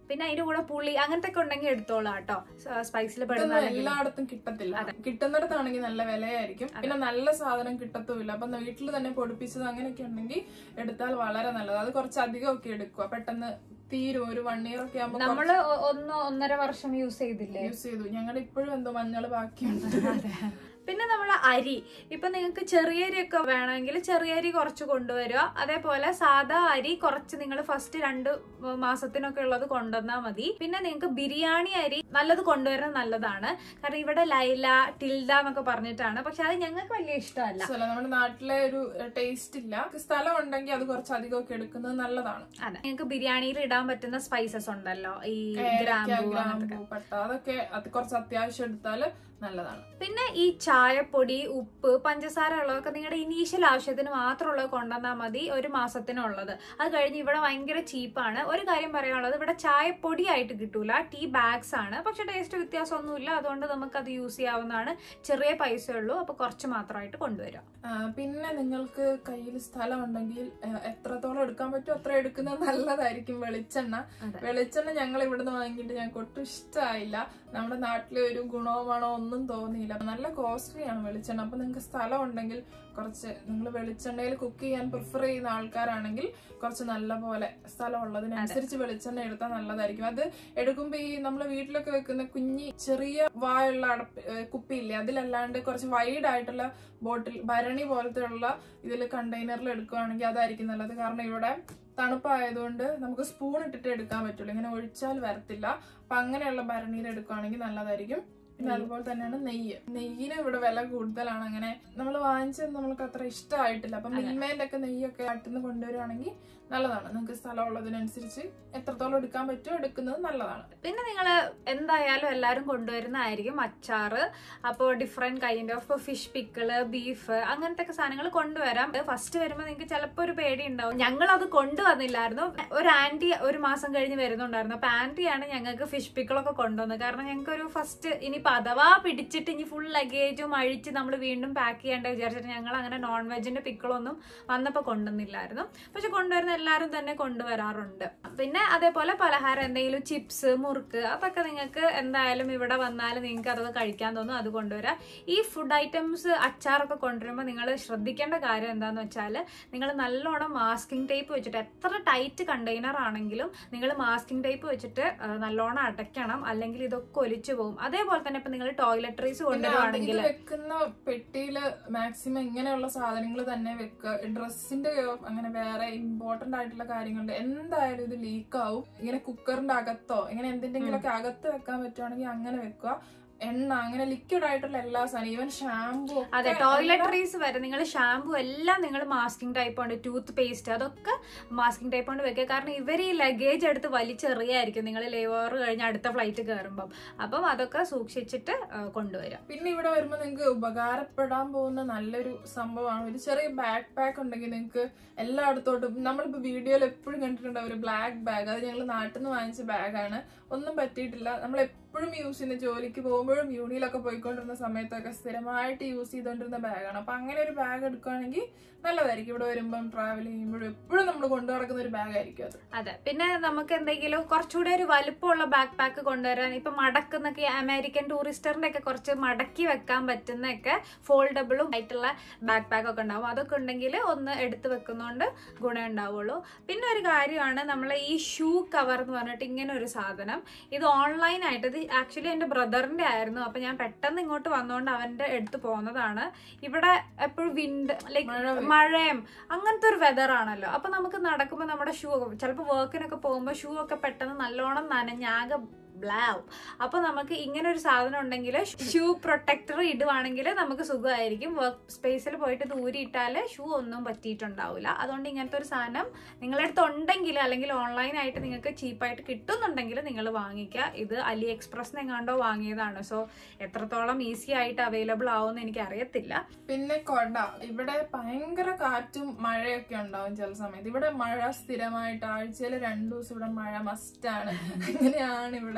Speaker 1: പിന്നെ അതിന്റെ കൂടെ പുളി അങ്ങനത്തെ ഒക്കെ ഉണ്ടെങ്കിൽ എടുത്തോളാം കേട്ടോ സ്പൈസിൽ
Speaker 2: ഇതൊന്നും
Speaker 1: പെടുന്ന
Speaker 2: എല്ലായിടത്തും കിട്ടത്തില്ല കിട്ടുന്നിടത്താണെങ്കിൽ നല്ല വിലയായിരിക്കും പിന്നെ നല്ല സാധനം കിട്ടത്തുമില്ല അപ്പൊ വീട്ടിൽ തന്നെ പൊടിപ്പിച്ചത് അങ്ങനെയൊക്കെ ഉണ്ടെങ്കിൽ എടുത്താൽ വളരെ നല്ലത് അത് കുറച്ച് അധികം ഒക്കെ എടുക്കുക പെട്ടെന്ന് തീരും ഒരു വൺ ഇയർ ഒക്കെ ആകുമ്പോൾ
Speaker 1: നമ്മള് ഒ- ഒന്ന് ഒന്നര വർഷം യൂസ് ചെയ്തില്ലേ
Speaker 2: യൂസ് ചെയ്തു ഞങ്ങളുടെ ഇപ്പോഴും എന്തോ മഞ്ഞൾ ബാക്കിയുണ്ട്
Speaker 1: പിന്നെ നമ്മൾ അരി ഇപ്പൊ നിങ്ങൾക്ക് ചെറിയ അരി ഒക്കെ വേണമെങ്കിൽ ചെറിയ അരി കുറച്ച് കൊണ്ടുവരിക അതേപോലെ സാധാ അരി കുറച്ച് നിങ്ങൾ ഫസ്റ്റ് രണ്ട് മാസത്തിനൊക്കെ ഉള്ളത് കൊണ്ടുവന്നാൽ മതി പിന്നെ നിങ്ങൾക്ക് ബിരിയാണി അരി നല്ലത് കൊണ്ടുവരുന്നത് നല്ലതാണ് കാരണം ഇവിടെ ലൈല ടിൽഡ എന്നൊക്കെ പറഞ്ഞിട്ടാണ് പക്ഷെ അത് ഞങ്ങൾക്ക് വലിയ ഇഷ്ടമല്ല
Speaker 2: സ്ഥലം നമ്മുടെ നാട്ടിലെ ഒരു ടേസ്റ്റ് ഇല്ല സ്ഥലം ഉണ്ടെങ്കിൽ അത് കുറച്ച് അധികം ഒക്കെ എടുക്കുന്നത് നല്ലതാണ്
Speaker 1: അതെ നിങ്ങൾക്ക് ബിരിയാണിയിൽ ഇടാൻ പറ്റുന്ന സ്പൈസസ് ഉണ്ടല്ലോ ഈ
Speaker 2: ഏലക്ക,
Speaker 1: ഗ്രാമ്പൂ അങ്ങനത്തെ
Speaker 2: ഗ്രാമ്പൂ പട്ട അതൊക്കെ അത് കുറച്ച് അത്യാവശ്യം എടുത്താല് നല്ലതാണ്
Speaker 1: പിന്നെ ഈ ചായപ്പൊടി ഉപ്പ് പഞ്ചസാര ഉള്ളതൊക്കെ നിങ്ങളുടെ ഇനീഷ്യൽ ആവശ്യത്തിന് മാത്രമുള്ളത് കൊണ്ടുവന്നാൽ മതി ഒരു മാസത്തിനുള്ളത് അത് കഴിഞ്ഞ് ഇവിടെ ഭയങ്കര ചീപ്പാണ് ഒരു കാര്യം പറയാനുള്ളത് ഇവിടെ ചായപ്പൊടി ആയിട്ട് കിട്ടൂല ടീ ബാഗ്സ് ആണ് പക്ഷെ ടേസ്റ്റ് വ്യത്യാസമൊന്നുമില്ല അതുകൊണ്ട് നമുക്ക് അത് യൂസ് ചെയ്യാവുന്നതാണ് ചെറിയ പൈസ ഉള്ളൂ അപ്പൊ കുറച്ച് മാത്രമായിട്ട് കൊണ്ടുവരാം
Speaker 2: ആ, പിന്നെ നിങ്ങൾക്ക് കയ്യിൽ സ്ഥലം ഉണ്ടെങ്കിൽ ആ, എത്രത്തോളം എടുക്കാൻ പറ്റുമോ അത്ര എടുക്കുന്നത് നല്ലതായിരിക്കും വെളിച്ചെണ്ണ
Speaker 1: അതെ.
Speaker 2: വെളിച്ചെണ്ണ ഞങ്ങൾ ഇവിടുന്ന് വാങ്ങിയിട്ട് ഞങ്ങൾക്ക് ഒട്ടും ഇഷ്ടമായില്ല നമ്മുടെ നാട്ടിലെ ഒരു ഗുണമോ മണോ ഒന്നും തോന്നിയില്ല നല്ല കോസ്റ്റ്ലി ആണ് വെളിച്ചെണ്ണ അപ്പൊ നിങ്ങൾക്ക് സ്ഥലം ഉണ്ടെങ്കിൽ കുറച്ച് നിങ്ങൾ വെളിച്ചെണ്ണയിൽ കുക്ക് ചെയ്യാൻ പ്രിഫർ ചെയ്യുന്ന ആൾക്കാരാണെങ്കിൽ കുറച്ച് നല്ല പോലെ സ്ഥലം ഉള്ളതിനനുസരിച്ച് വെളിച്ചെണ്ണ എടുത്താൽ നല്ലതായിരിക്കും അത് എടുക്കുമ്പോൾ ഈ നമ്മൾ വീട്ടിലൊക്കെ വെക്കുന്ന കുഞ്ഞി ചെറിയ വായുള്ള അടപ്പ് ഏ, കുപ്പിയില്ലേ അതിലല്ലാണ്ട് കുറച്ച് വൈഡ് ആയിട്ടുള്ള ബോട്ടിൽ ഭരണി പോലത്തെ ഉള്ള ഇതിൽ കണ്ടെയ്നറിൽ എടുക്കുകയാണെങ്കിൽ അതായിരിക്കും നല്ലത് കാരണം ഇവിടെ തണുപ്പായതുകൊണ്ട് നമുക്ക് സ്പൂൺ ഇട്ടിട്ട് എടുക്കാൻ പറ്റുള്ളൂ ഇങ്ങനെ ഒഴിച്ചാൽ വരത്തില്ല അപ്പൊ അങ്ങനെയുള്ള ഭരണിയിൽ എടുക്കുകയാണെങ്കിൽ നല്ലതായിരിക്കും പിന്നെ അതുപോലെ തന്നെയാണ് നെയ്യ് നെയ്യിന് ഇവിടെ വില കൂടുതലാണ് അങ്ങനെ നമ്മൾ വാങ്ങിച്ചത് നമ്മൾക്ക് അത്ര ഇഷ്ടമായിട്ടില്ല അപ്പൊ മിൽമേന്റെ ഒക്കെ നെയ്യൊക്കെ അടുത്തുനിന്ന് കൊണ്ടുവരുവാണെങ്കിൽ നല്ലതാണ് നിങ്ങൾക്ക് സ്ഥലമുള്ളതിനനുസരിച്ച് എത്രത്തോളം എടുക്കാൻ പറ്റുമോ എടുക്കുന്നത് നല്ലതാണ്
Speaker 1: പിന്നെ നിങ്ങൾ എന്തായാലും എല്ലാവരും കൊണ്ടുവരുന്നതായിരിക്കും അച്ചാറ് അപ്പോൾ different kind of fish pickle beef അങ്ങനത്തെ ഒക്കെ സാധനങ്ങൾ കൊണ്ടുവരാം ഫസ്റ്റ് വരുമ്പോൾ നിങ്ങൾക്ക് ചിലപ്പോൾ ഒരു പേടി ഉണ്ടാവും ഞങ്ങൾ അത് കൊണ്ടുവന്നില്ലായിരുന്നു ഒരു ആന്റി ഒരു മാസം കഴിഞ്ഞ് വരുന്നുണ്ടായിരുന്നു അപ്പൊ ആന്റിയാണ് ഞങ്ങൾക്ക് ഫിഷ് പിക്കിളൊക്കെ കൊണ്ടുവന്നത് കാരണം ഞങ്ങൾക്ക് ഒരു ഫസ്റ്റ് ഇനിയിപ്പോൾ അഥവാ പിടിച്ചിട്ട് ഇനി ഫുൾ ലഗേജും അഴിച്ച് നമ്മൾ വീണ്ടും പാക്ക് ചെയ്യേണ്ട വിചാരിച്ചിട്ട് ഞങ്ങൾ അങ്ങനെ നോൺ വെജിന്റെ പിക്കിളൊന്നും വന്നപ്പോൾ കൊണ്ടുവന്നില്ലായിരുന്നു പക്ഷെ കൊണ്ടുവരുന്ന എല്ലാവരും തന്നെ കൊണ്ടുവരാറുണ്ട് പിന്നെ അതേപോലെ പലഹാരം എന്തെങ്കിലും ചിപ്സ് മുറുക്ക് അതൊക്കെ നിങ്ങൾക്ക് എന്തായാലും ഇവിടെ വന്നാൽ നിങ്ങൾക്ക് അതൊക്കെ കഴിക്കാൻ തോന്നും അത് കൊണ്ടുവരാം ഈ ഫുഡ് ഐറ്റംസ് അച്ചാറൊക്കെ കൊണ്ടുവരുമ്പോൾ നിങ്ങൾ ശ്രദ്ധിക്കേണ്ട കാര്യം എന്താന്ന് വെച്ചാൽ നിങ്ങൾ നല്ലോണം മാസ്കിംഗ് ടേപ്പ് വെച്ചിട്ട് എത്ര ടൈറ്റ് കണ്ടെയ്നർ ആണെങ്കിലും നിങ്ങൾ മാസ്കിംഗ് ടേപ്പ് വെച്ചിട്ട് ആ, നല്ലോണം അടയ്ക്കണം അല്ലെങ്കിൽ ഇതൊക്കെ ഒലിച്ചു പോകും അതേപോലെ തന്നെ ഇപ്പൊ നിങ്ങൾ ടോയ്ലറ്ററീസ്
Speaker 2: പിന്നെ അത്
Speaker 1: കൊണ്ടുവരുവാണെങ്കിൽ
Speaker 2: ഇത് വെക്കുന്ന പെട്ടിയില് മാക്സിമം ഇങ്ങനെയുള്ള സാധനങ്ങൾ തന്നെ വെക്കുക ഡ്രസ്സിന്റെ അങ്ങനെ വേറെ ഇമ്പോർട്ടന്റ് ആയിട്ടുള്ള കാര്യങ്ങളുണ്ട് എന്തായാലും ഇത് ലീക്ക് ആവും ഇങ്ങനെ കുക്കറിന്റെ അകത്തോ ഇങ്ങനെ എന്തിന്റെങ്കിലൊക്കെ അകത്ത് വെക്കാൻ പറ്റുവാണെങ്കിൽ അങ്ങനെ വെക്കുക എണ്ണ അങ്ങനെ ലിക്വിഡ് ആയിട്ടുള്ള എല്ലാ സാധനം ഈവൻ ഷാമ്പു
Speaker 1: അതെ ടോയ്ലറ്ററീസ് വരെ നിങ്ങൾ ഷാമ്പു എല്ലാം നിങ്ങൾ മാസ്കിംഗ് ടൈപ്പ് ഉണ്ട് ടൂത്ത് പേസ്റ്റ് അതൊക്കെ മാസ്കിംഗ് ടൈപ്പ് കൊണ്ട് വെക്കുക കാരണം ഇവർ ഈ ലഗേജ് എടുത്ത് വലിച്ചെറിയായിരിക്കും നിങ്ങൾ ലേവർ കഴിഞ്ഞ് അടുത്ത ഫ്ലൈറ്റ് കയറുമ്പം അപ്പം അതൊക്കെ സൂക്ഷിച്ചിട്ട് ആ, കൊണ്ടുവരാം
Speaker 2: പിന്നെ ഇവിടെ വരുമ്പോൾ നിങ്ങൾക്ക് ഉപകാരപ്പെടാൻ പോകുന്ന നല്ലൊരു സംഭവമാണ് ഒരു ചെറിയ ബാക്ക് പാക്ക് ഉണ്ടെങ്കിൽ നിങ്ങൾക്ക് എല്ലായിടത്തോട്ടും നമ്മളിപ്പോ വീഡിയോയിൽ എപ്പോഴും കണ്ടിട്ടുണ്ട് ഒരു ബ്ലാക്ക് ബാഗ് അത് ഞങ്ങൾ നാട്ടിൽ നിന്ന് വാങ്ങിച്ച ബാഗാണ് ഒന്നും പറ്റിയിട്ടില്ല നമ്മൾ എപ്പോഴും യൂസ് ചെയ്യുന്ന ജോലിക്ക് പോകുമ്പോഴും യൂണിയിലൊക്കെ പോയിക്കൊണ്ടിരുന്ന സമയത്തൊക്കെ സ്ഥിരമായിട്ട് യൂസ് ചെയ്തുകൊണ്ടിരുന്ന ബാഗാണ് അപ്പൊ അങ്ങനെ ഒരു ബാഗ് എടുക്കുകയാണെങ്കിൽ നല്ലതായിരിക്കും ഇവിടെ വരുമ്പം ട്രാവൽ ചെയ്യുമ്പോഴും എപ്പോഴും നമ്മൾ കൊണ്ടു നടക്കുന്ന ഒരു ബാഗായിരിക്കും അത്
Speaker 1: അതെ പിന്നെ നമുക്ക് എന്തെങ്കിലും കുറച്ചുകൂടെ ഒരു വലുപ്പമുള്ള ബാക്ക് പാക്ക് കൊണ്ടുവരാൻ ഇപ്പൊ മടക്കുന്നൊക്കെ അമേരിക്കൻ ടൂറിസ്റ്ററിന്റെ ഒക്കെ കുറച്ച് മടക്കി വെക്കാൻ പറ്റുന്നൊക്കെ ഫോൾഡബിളും ആയിട്ടുള്ള ബാക്ക് പാക്ക് ഒക്കെ ഉണ്ടാവും അതൊക്കെ ഉണ്ടെങ്കിൽ ഒന്ന് എടുത്ത് വെക്കുന്നതുകൊണ്ട് ഗുണം ഉണ്ടാവുള്ളൂ പിന്നെ ഒരു കാര്യമാണ് നമ്മൾ ഈ ഷൂ കവർ എന്ന് പറഞ്ഞിട്ട് ഇങ്ങനെ ഒരു സാധനം ഇത് ഓൺലൈൻ ആയിട്ട് ഇത് ആക്ച്വലി എൻ്റെ ബ്രദറിന്റെ ആയിരുന്നു അപ്പൊ ഞാൻ പെട്ടെന്ന് ഇങ്ങോട്ട് വന്നുകൊണ്ട് അവന്റെ എടുത്ത് പോകുന്നതാണ് ഇവിടെ എപ്പോഴും വിൻഡ് ലൈക്ക്
Speaker 2: മഴ വരും.
Speaker 1: മഴയും അങ്ങനത്തെ ഒരു വെതർ ആണല്ലോ അപ്പൊ നമുക്ക് നടക്കുമ്പോൾ നമ്മുടെ ഷൂ ഒക്കെ ചിലപ്പോൾ വർക്കിനൊക്കെ പോകുമ്പോൾ ഷൂ ഒക്കെ പെട്ടെന്ന് നല്ലോണം നനഞ്ഞാകെ ബ്ലാവും അപ്പൊ നമുക്ക് ഇങ്ങനെ ഒരു സാധനം ഉണ്ടെങ്കിൽ ഷൂ പ്രൊട്ടക്ടർ ഇടുവാണെങ്കിൽ നമുക്ക് സുഖമായിരിക്കും വർക്ക് സ്പേസിൽ പോയിട്ട് ഇത് ഊരിയിട്ടാൽ ഷൂ ഒന്നും പറ്റിയിട്ടുണ്ടാവില്ല അതുകൊണ്ട് ഇങ്ങനത്തെ ഒരു സാധനം നിങ്ങളുടെ അടുത്ത് ഉണ്ടെങ്കിൽ അല്ലെങ്കിൽ ഓൺലൈനായിട്ട് നിങ്ങൾക്ക് ചീപ്പായിട്ട് കിട്ടുന്നുണ്ടെങ്കിൽ നിങ്ങൾ വാങ്ങിക്കുക ഇത് അലി എക്സ്പ്രസ് എങ്ങാണ്ടോ വാങ്ങിയതാണ് സോ എത്രത്തോളം ഈസി ആയിട്ട് അവൈലബിൾ ആവുമെന്ന് എനിക്ക് അറിയത്തില്ല
Speaker 2: പിന്നെ കൊട ഇവിടെ ഭയങ്കര കാറ്റും മഴയൊക്കെ ഉണ്ടാവും ചില സമയത്ത് ഇവിടെ മഴ സ്ഥിരമായിട്ട് ആഴ്ചയിൽ രണ്ടു ദിവസം ഇവിടെ മഴ മസ്റ്റാണ് അങ്ങനെയാണ് ഇവിടെ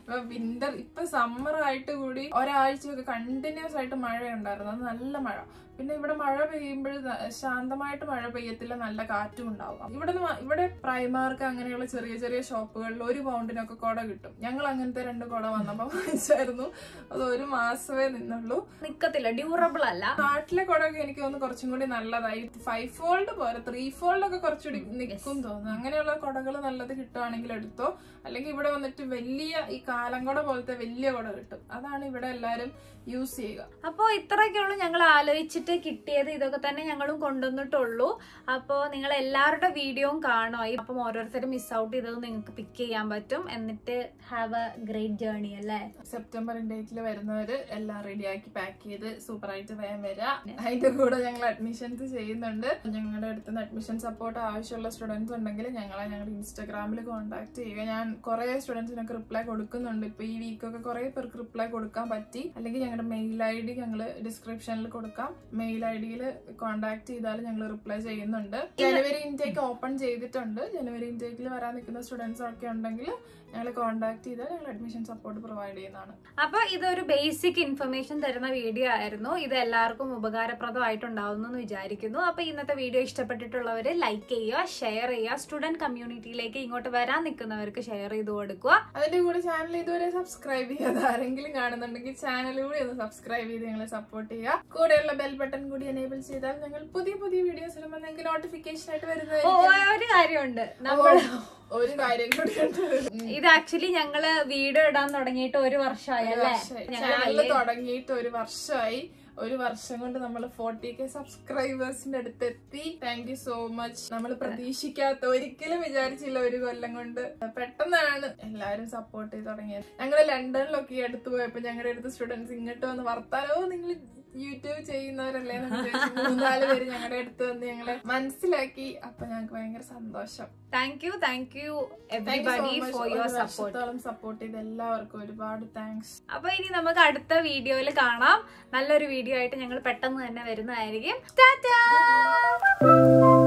Speaker 2: വിന്റർ ഇപ്പൊ സമ്മർ ആയിട്ട് കൂടി ഒരാഴ്ചയൊക്കെ കണ്ടിന്യൂസ് ആയിട്ട് മഴ ഉണ്ടായിരുന്നു അത് നല്ല മഴ പിന്നെ ഇവിടെ മഴ പെയ്യുമ്പോൾ ശാന്തമായിട്ട് മഴ പെയ്യത്തില്ല നല്ല കാറ്റും ഉണ്ടാവും ഇവിടെ ഇവിടെ പ്രൈമാർക്ക് അങ്ങനെയുള്ള ചെറിയ ചെറിയ ഷോപ്പുകളിൽ ഒരു പൗണ്ടിനൊക്കെ കുട കിട്ടും ഞങ്ങൾ അങ്ങനത്തെ രണ്ട് കുട വന്നപ്പോ വാങ്ങിച്ചായിരുന്നു അത് ഒരു മാസമേ നിന്നുള്ളൂ
Speaker 1: നിക്കത്തില്ല ഡ്യൂറബിൾ അല്ല
Speaker 2: നാട്ടിലെ കുടമൊക്കെ എനിക്ക് തോന്നുന്നു കുറച്ചും കൂടി നല്ലതായി ഫൈവ് ഫോൾഡ് പോലെ ത്രീ ഫോൾഡ് ഒക്കെ കുറച്ചുകൂടി നിൽക്കും തോന്നുന്നു അങ്ങനെയുള്ള കുടകൾ നല്ലത് കിട്ടുവാണെങ്കിൽ എടുത്തോ അല്ലെങ്കിൽ ഇവിടെ വന്നിട്ട് വലിയ ഈ കാലംകുട പോലത്തെ വലിയ കുട കിട്ടും അതാണ് ഇവിടെ എല്ലാരും യൂസ് ചെയ്യുക
Speaker 1: അപ്പോൾ ഇത്രയൊക്കെയുള്ളൂ ഞങ്ങൾ ആലോചിച്ചിട്ട് കിട്ടിയത് ഇതൊക്കെ തന്നെ ഞങ്ങളും കൊണ്ടുവന്നിട്ടുള്ളൂ അപ്പോൾ നിങ്ങൾ എല്ലാവരുടെ വീഡിയോയും കാണുമോ അപ്പം ഓരോരുത്തരും മിസ് ഔട്ട് ചെയ്തത് നിങ്ങൾക്ക് പിക്ക് ചെയ്യാൻ പറ്റും എന്നിട്ട് ഹാവ് എ ഗ്രേറ്റ് ജേർണി അല്ലേ
Speaker 2: സെപ്റ്റംബർ ഡേറ്റിൽ വരുന്നവര് എല്ലാം റെഡിയാക്കി പാക്ക് ചെയ്ത് സൂപ്പർ ആയിട്ട് വേഗം വരിക അതിന്റെ കൂടെ ഞങ്ങൾ അഡ്മിഷൻസ് ചെയ്യുന്നുണ്ട് ഞങ്ങളുടെ അടുത്ത് നിന്ന് അഡ്മിഷൻ സപ്പോർട്ട് ആവശ്യമുള്ള സ്റ്റുഡൻസ് ഉണ്ടെങ്കിൽ ഞങ്ങളെ ഞങ്ങളുടെ ഇൻസ്റ്റാഗ്രാമിൽ കോൺടാക്ട് ചെയ്യുക ഞാൻ കുറെ സ്റ്റുഡൻസിനൊക്കെ റിപ്ലൈ കൊടുക്കുന്നുണ്ട് ഇപ്പൊ ഈ വീക്കൊക്കെ കുറെ പേർക്ക് റിപ്ലൈ കൊടുക്കാൻ പറ്റി അല്ലെങ്കിൽ ഞങ്ങളുടെ മെയിൽ ഐ ഡി ഞങ്ങൾ ഡിസ്ക്രിപ്ഷനിൽ കൊടുക്കാം മെയിൽ ഐ ഡിയിൽ കോൺടാക്ട് ചെയ്താൽ ഞങ്ങൾ റിപ്ലൈ ചെയ്യുന്നുണ്ട് ജനുവരി ഇൻടേക്ക് ഓപ്പൺ ചെയ്തിട്ടുണ്ട് ജനുവരി ഇൻടേക്കിൽ വരാൻ നിൽക്കുന്ന സ്റ്റുഡൻസ് ഒക്കെ ഉണ്ടെങ്കിൽ ഞങ്ങൾ കോൺടാക്ട് ചെയ്താൽ ഞങ്ങൾ അഡ്മിഷൻ സപ്പോർട്ട് പ്രൊവൈഡ് ചെയ്യുന്നതാണ്
Speaker 1: അപ്പൊ ഇതൊരു ബേസിക് ഇൻഫർമേഷൻ തരുന്ന വീഡിയോ ആയിരുന്നു ഇത് എല്ലാവർക്കും ഉപകാരപ്രദമായിട്ടുണ്ടാവുന്നു എന്ന് വിചാരിക്കുന്നു അപ്പൊ ഇന്നത്തെ വീഡിയോ ഇഷ്ടപ്പെട്ടിട്ടുള്ളവര് ലൈക്ക് ചെയ്യുക ഷെയർ ചെയ്യുക സ്റ്റുഡന്റ് കമ്മ്യൂണിറ്റിയിലേക്ക് ഇങ്ങോട്ട് വരാൻ നിൽക്കുന്നവർക്ക് ഷെയർ ചെയ്ത് കൊടുക്കുക
Speaker 2: അതിന്റെ കൂടെ ചാനൽ ഇതുവരെ സബ്സ്ക്രൈബ് ചെയ്യാതെ ആരെങ്കിലും കാണുന്നുണ്ടെങ്കിൽ ചാനൽ കൂടി ഒന്ന് സബ്സ്ക്രൈബ് ചെയ്ത് ഞങ്ങളെ സപ്പോർട്ട് ചെയ്യുക കൂടെയുള്ള ബെൽ ബട്ടൺ കൂടി എനേബിൾ ചെയ്താൽ ഞങ്ങൾ പുതിയ പുതിയ വീഡിയോസ് ഇടുമ്പോൾ നിങ്ങൾക്ക് നോട്ടിഫിക്കേഷൻ ആയിട്ട്
Speaker 1: ഓ
Speaker 2: വരുന്നതായിരിക്കും
Speaker 1: ഒരു കാര്യമുണ്ട് നമ്മൾ
Speaker 2: ഒരു കാര്യം കൂടിയുണ്ട്
Speaker 1: ഇത് ആക്ച്വലി ഞങ്ങള് വീഡിയോ ഇടാൻ തുടങ്ങിയിട്ട് ഒരു വർഷമായി അല്ലേ ഞങ്ങള്
Speaker 2: ചാനൽ
Speaker 1: വലിയ-
Speaker 2: തുടങ്ങിയിട്ട് ഒരു വർഷമായി ഒരു വർഷം കൊണ്ട് നമ്മൾ ഫോർട്ടി കെ സബ്സ്ക്രൈബേഴ്സിന്റെ അടുത്ത് എത്തി താങ്ക് യു സോ മച്ച് നമ്മൾ പ്രതീക്ഷിക്കാത്ത ഒരിക്കലും വിചാരിച്ചില്ല ഒരു കൊല്ലം കൊണ്ട് പെട്ടെന്നാണ് എല്ലാവരും സപ്പോർട്ട് ചെയ്ത് തുടങ്ങിയത് ഞങ്ങൾ ലണ്ടനിലൊക്കെ ഈ അടുത്ത് പോയപ്പോ ഞങ്ങളുടെ അടുത്ത് സ്റ്റുഡൻസ് ഇങ്ങോട്ട് വന്ന് വർത്താനോ നിങ്ങൾ യൂട്യൂബ് ചെയ്യുന്നവരല്ലേ എന്ന് വിചാരിച്ച് മൂന്നാല് പേര് ഞങ്ങളുടെ അടുത്ത് വന്ന് ഞങ്ങളെ മനസ്സിലാക്കി അപ്പൊ ഞങ്ങൾക്ക് ഭയങ്കര സന്തോഷം
Speaker 1: thank you thank you
Speaker 2: Thank you so
Speaker 1: everybody
Speaker 2: much.
Speaker 1: For
Speaker 2: ഒരു
Speaker 1: യുവർ സപ്പോർട്ട്
Speaker 2: വർഷത്തോളം സപ്പോർട്ട് ചെയ്ത എല്ലാവർക്കും ഒരുപാട് താങ്ക്സ്
Speaker 1: അപ്പൊ ഇനി നമുക്ക് അടുത്ത വീഡിയോയിൽ കാണാം നല്ലൊരു വീഡിയോ ആയിട്ട് ഞങ്ങൾ പെട്ടെന്ന് തന്നെ വരുന്നതായിരിക്കും ടാറ്റാ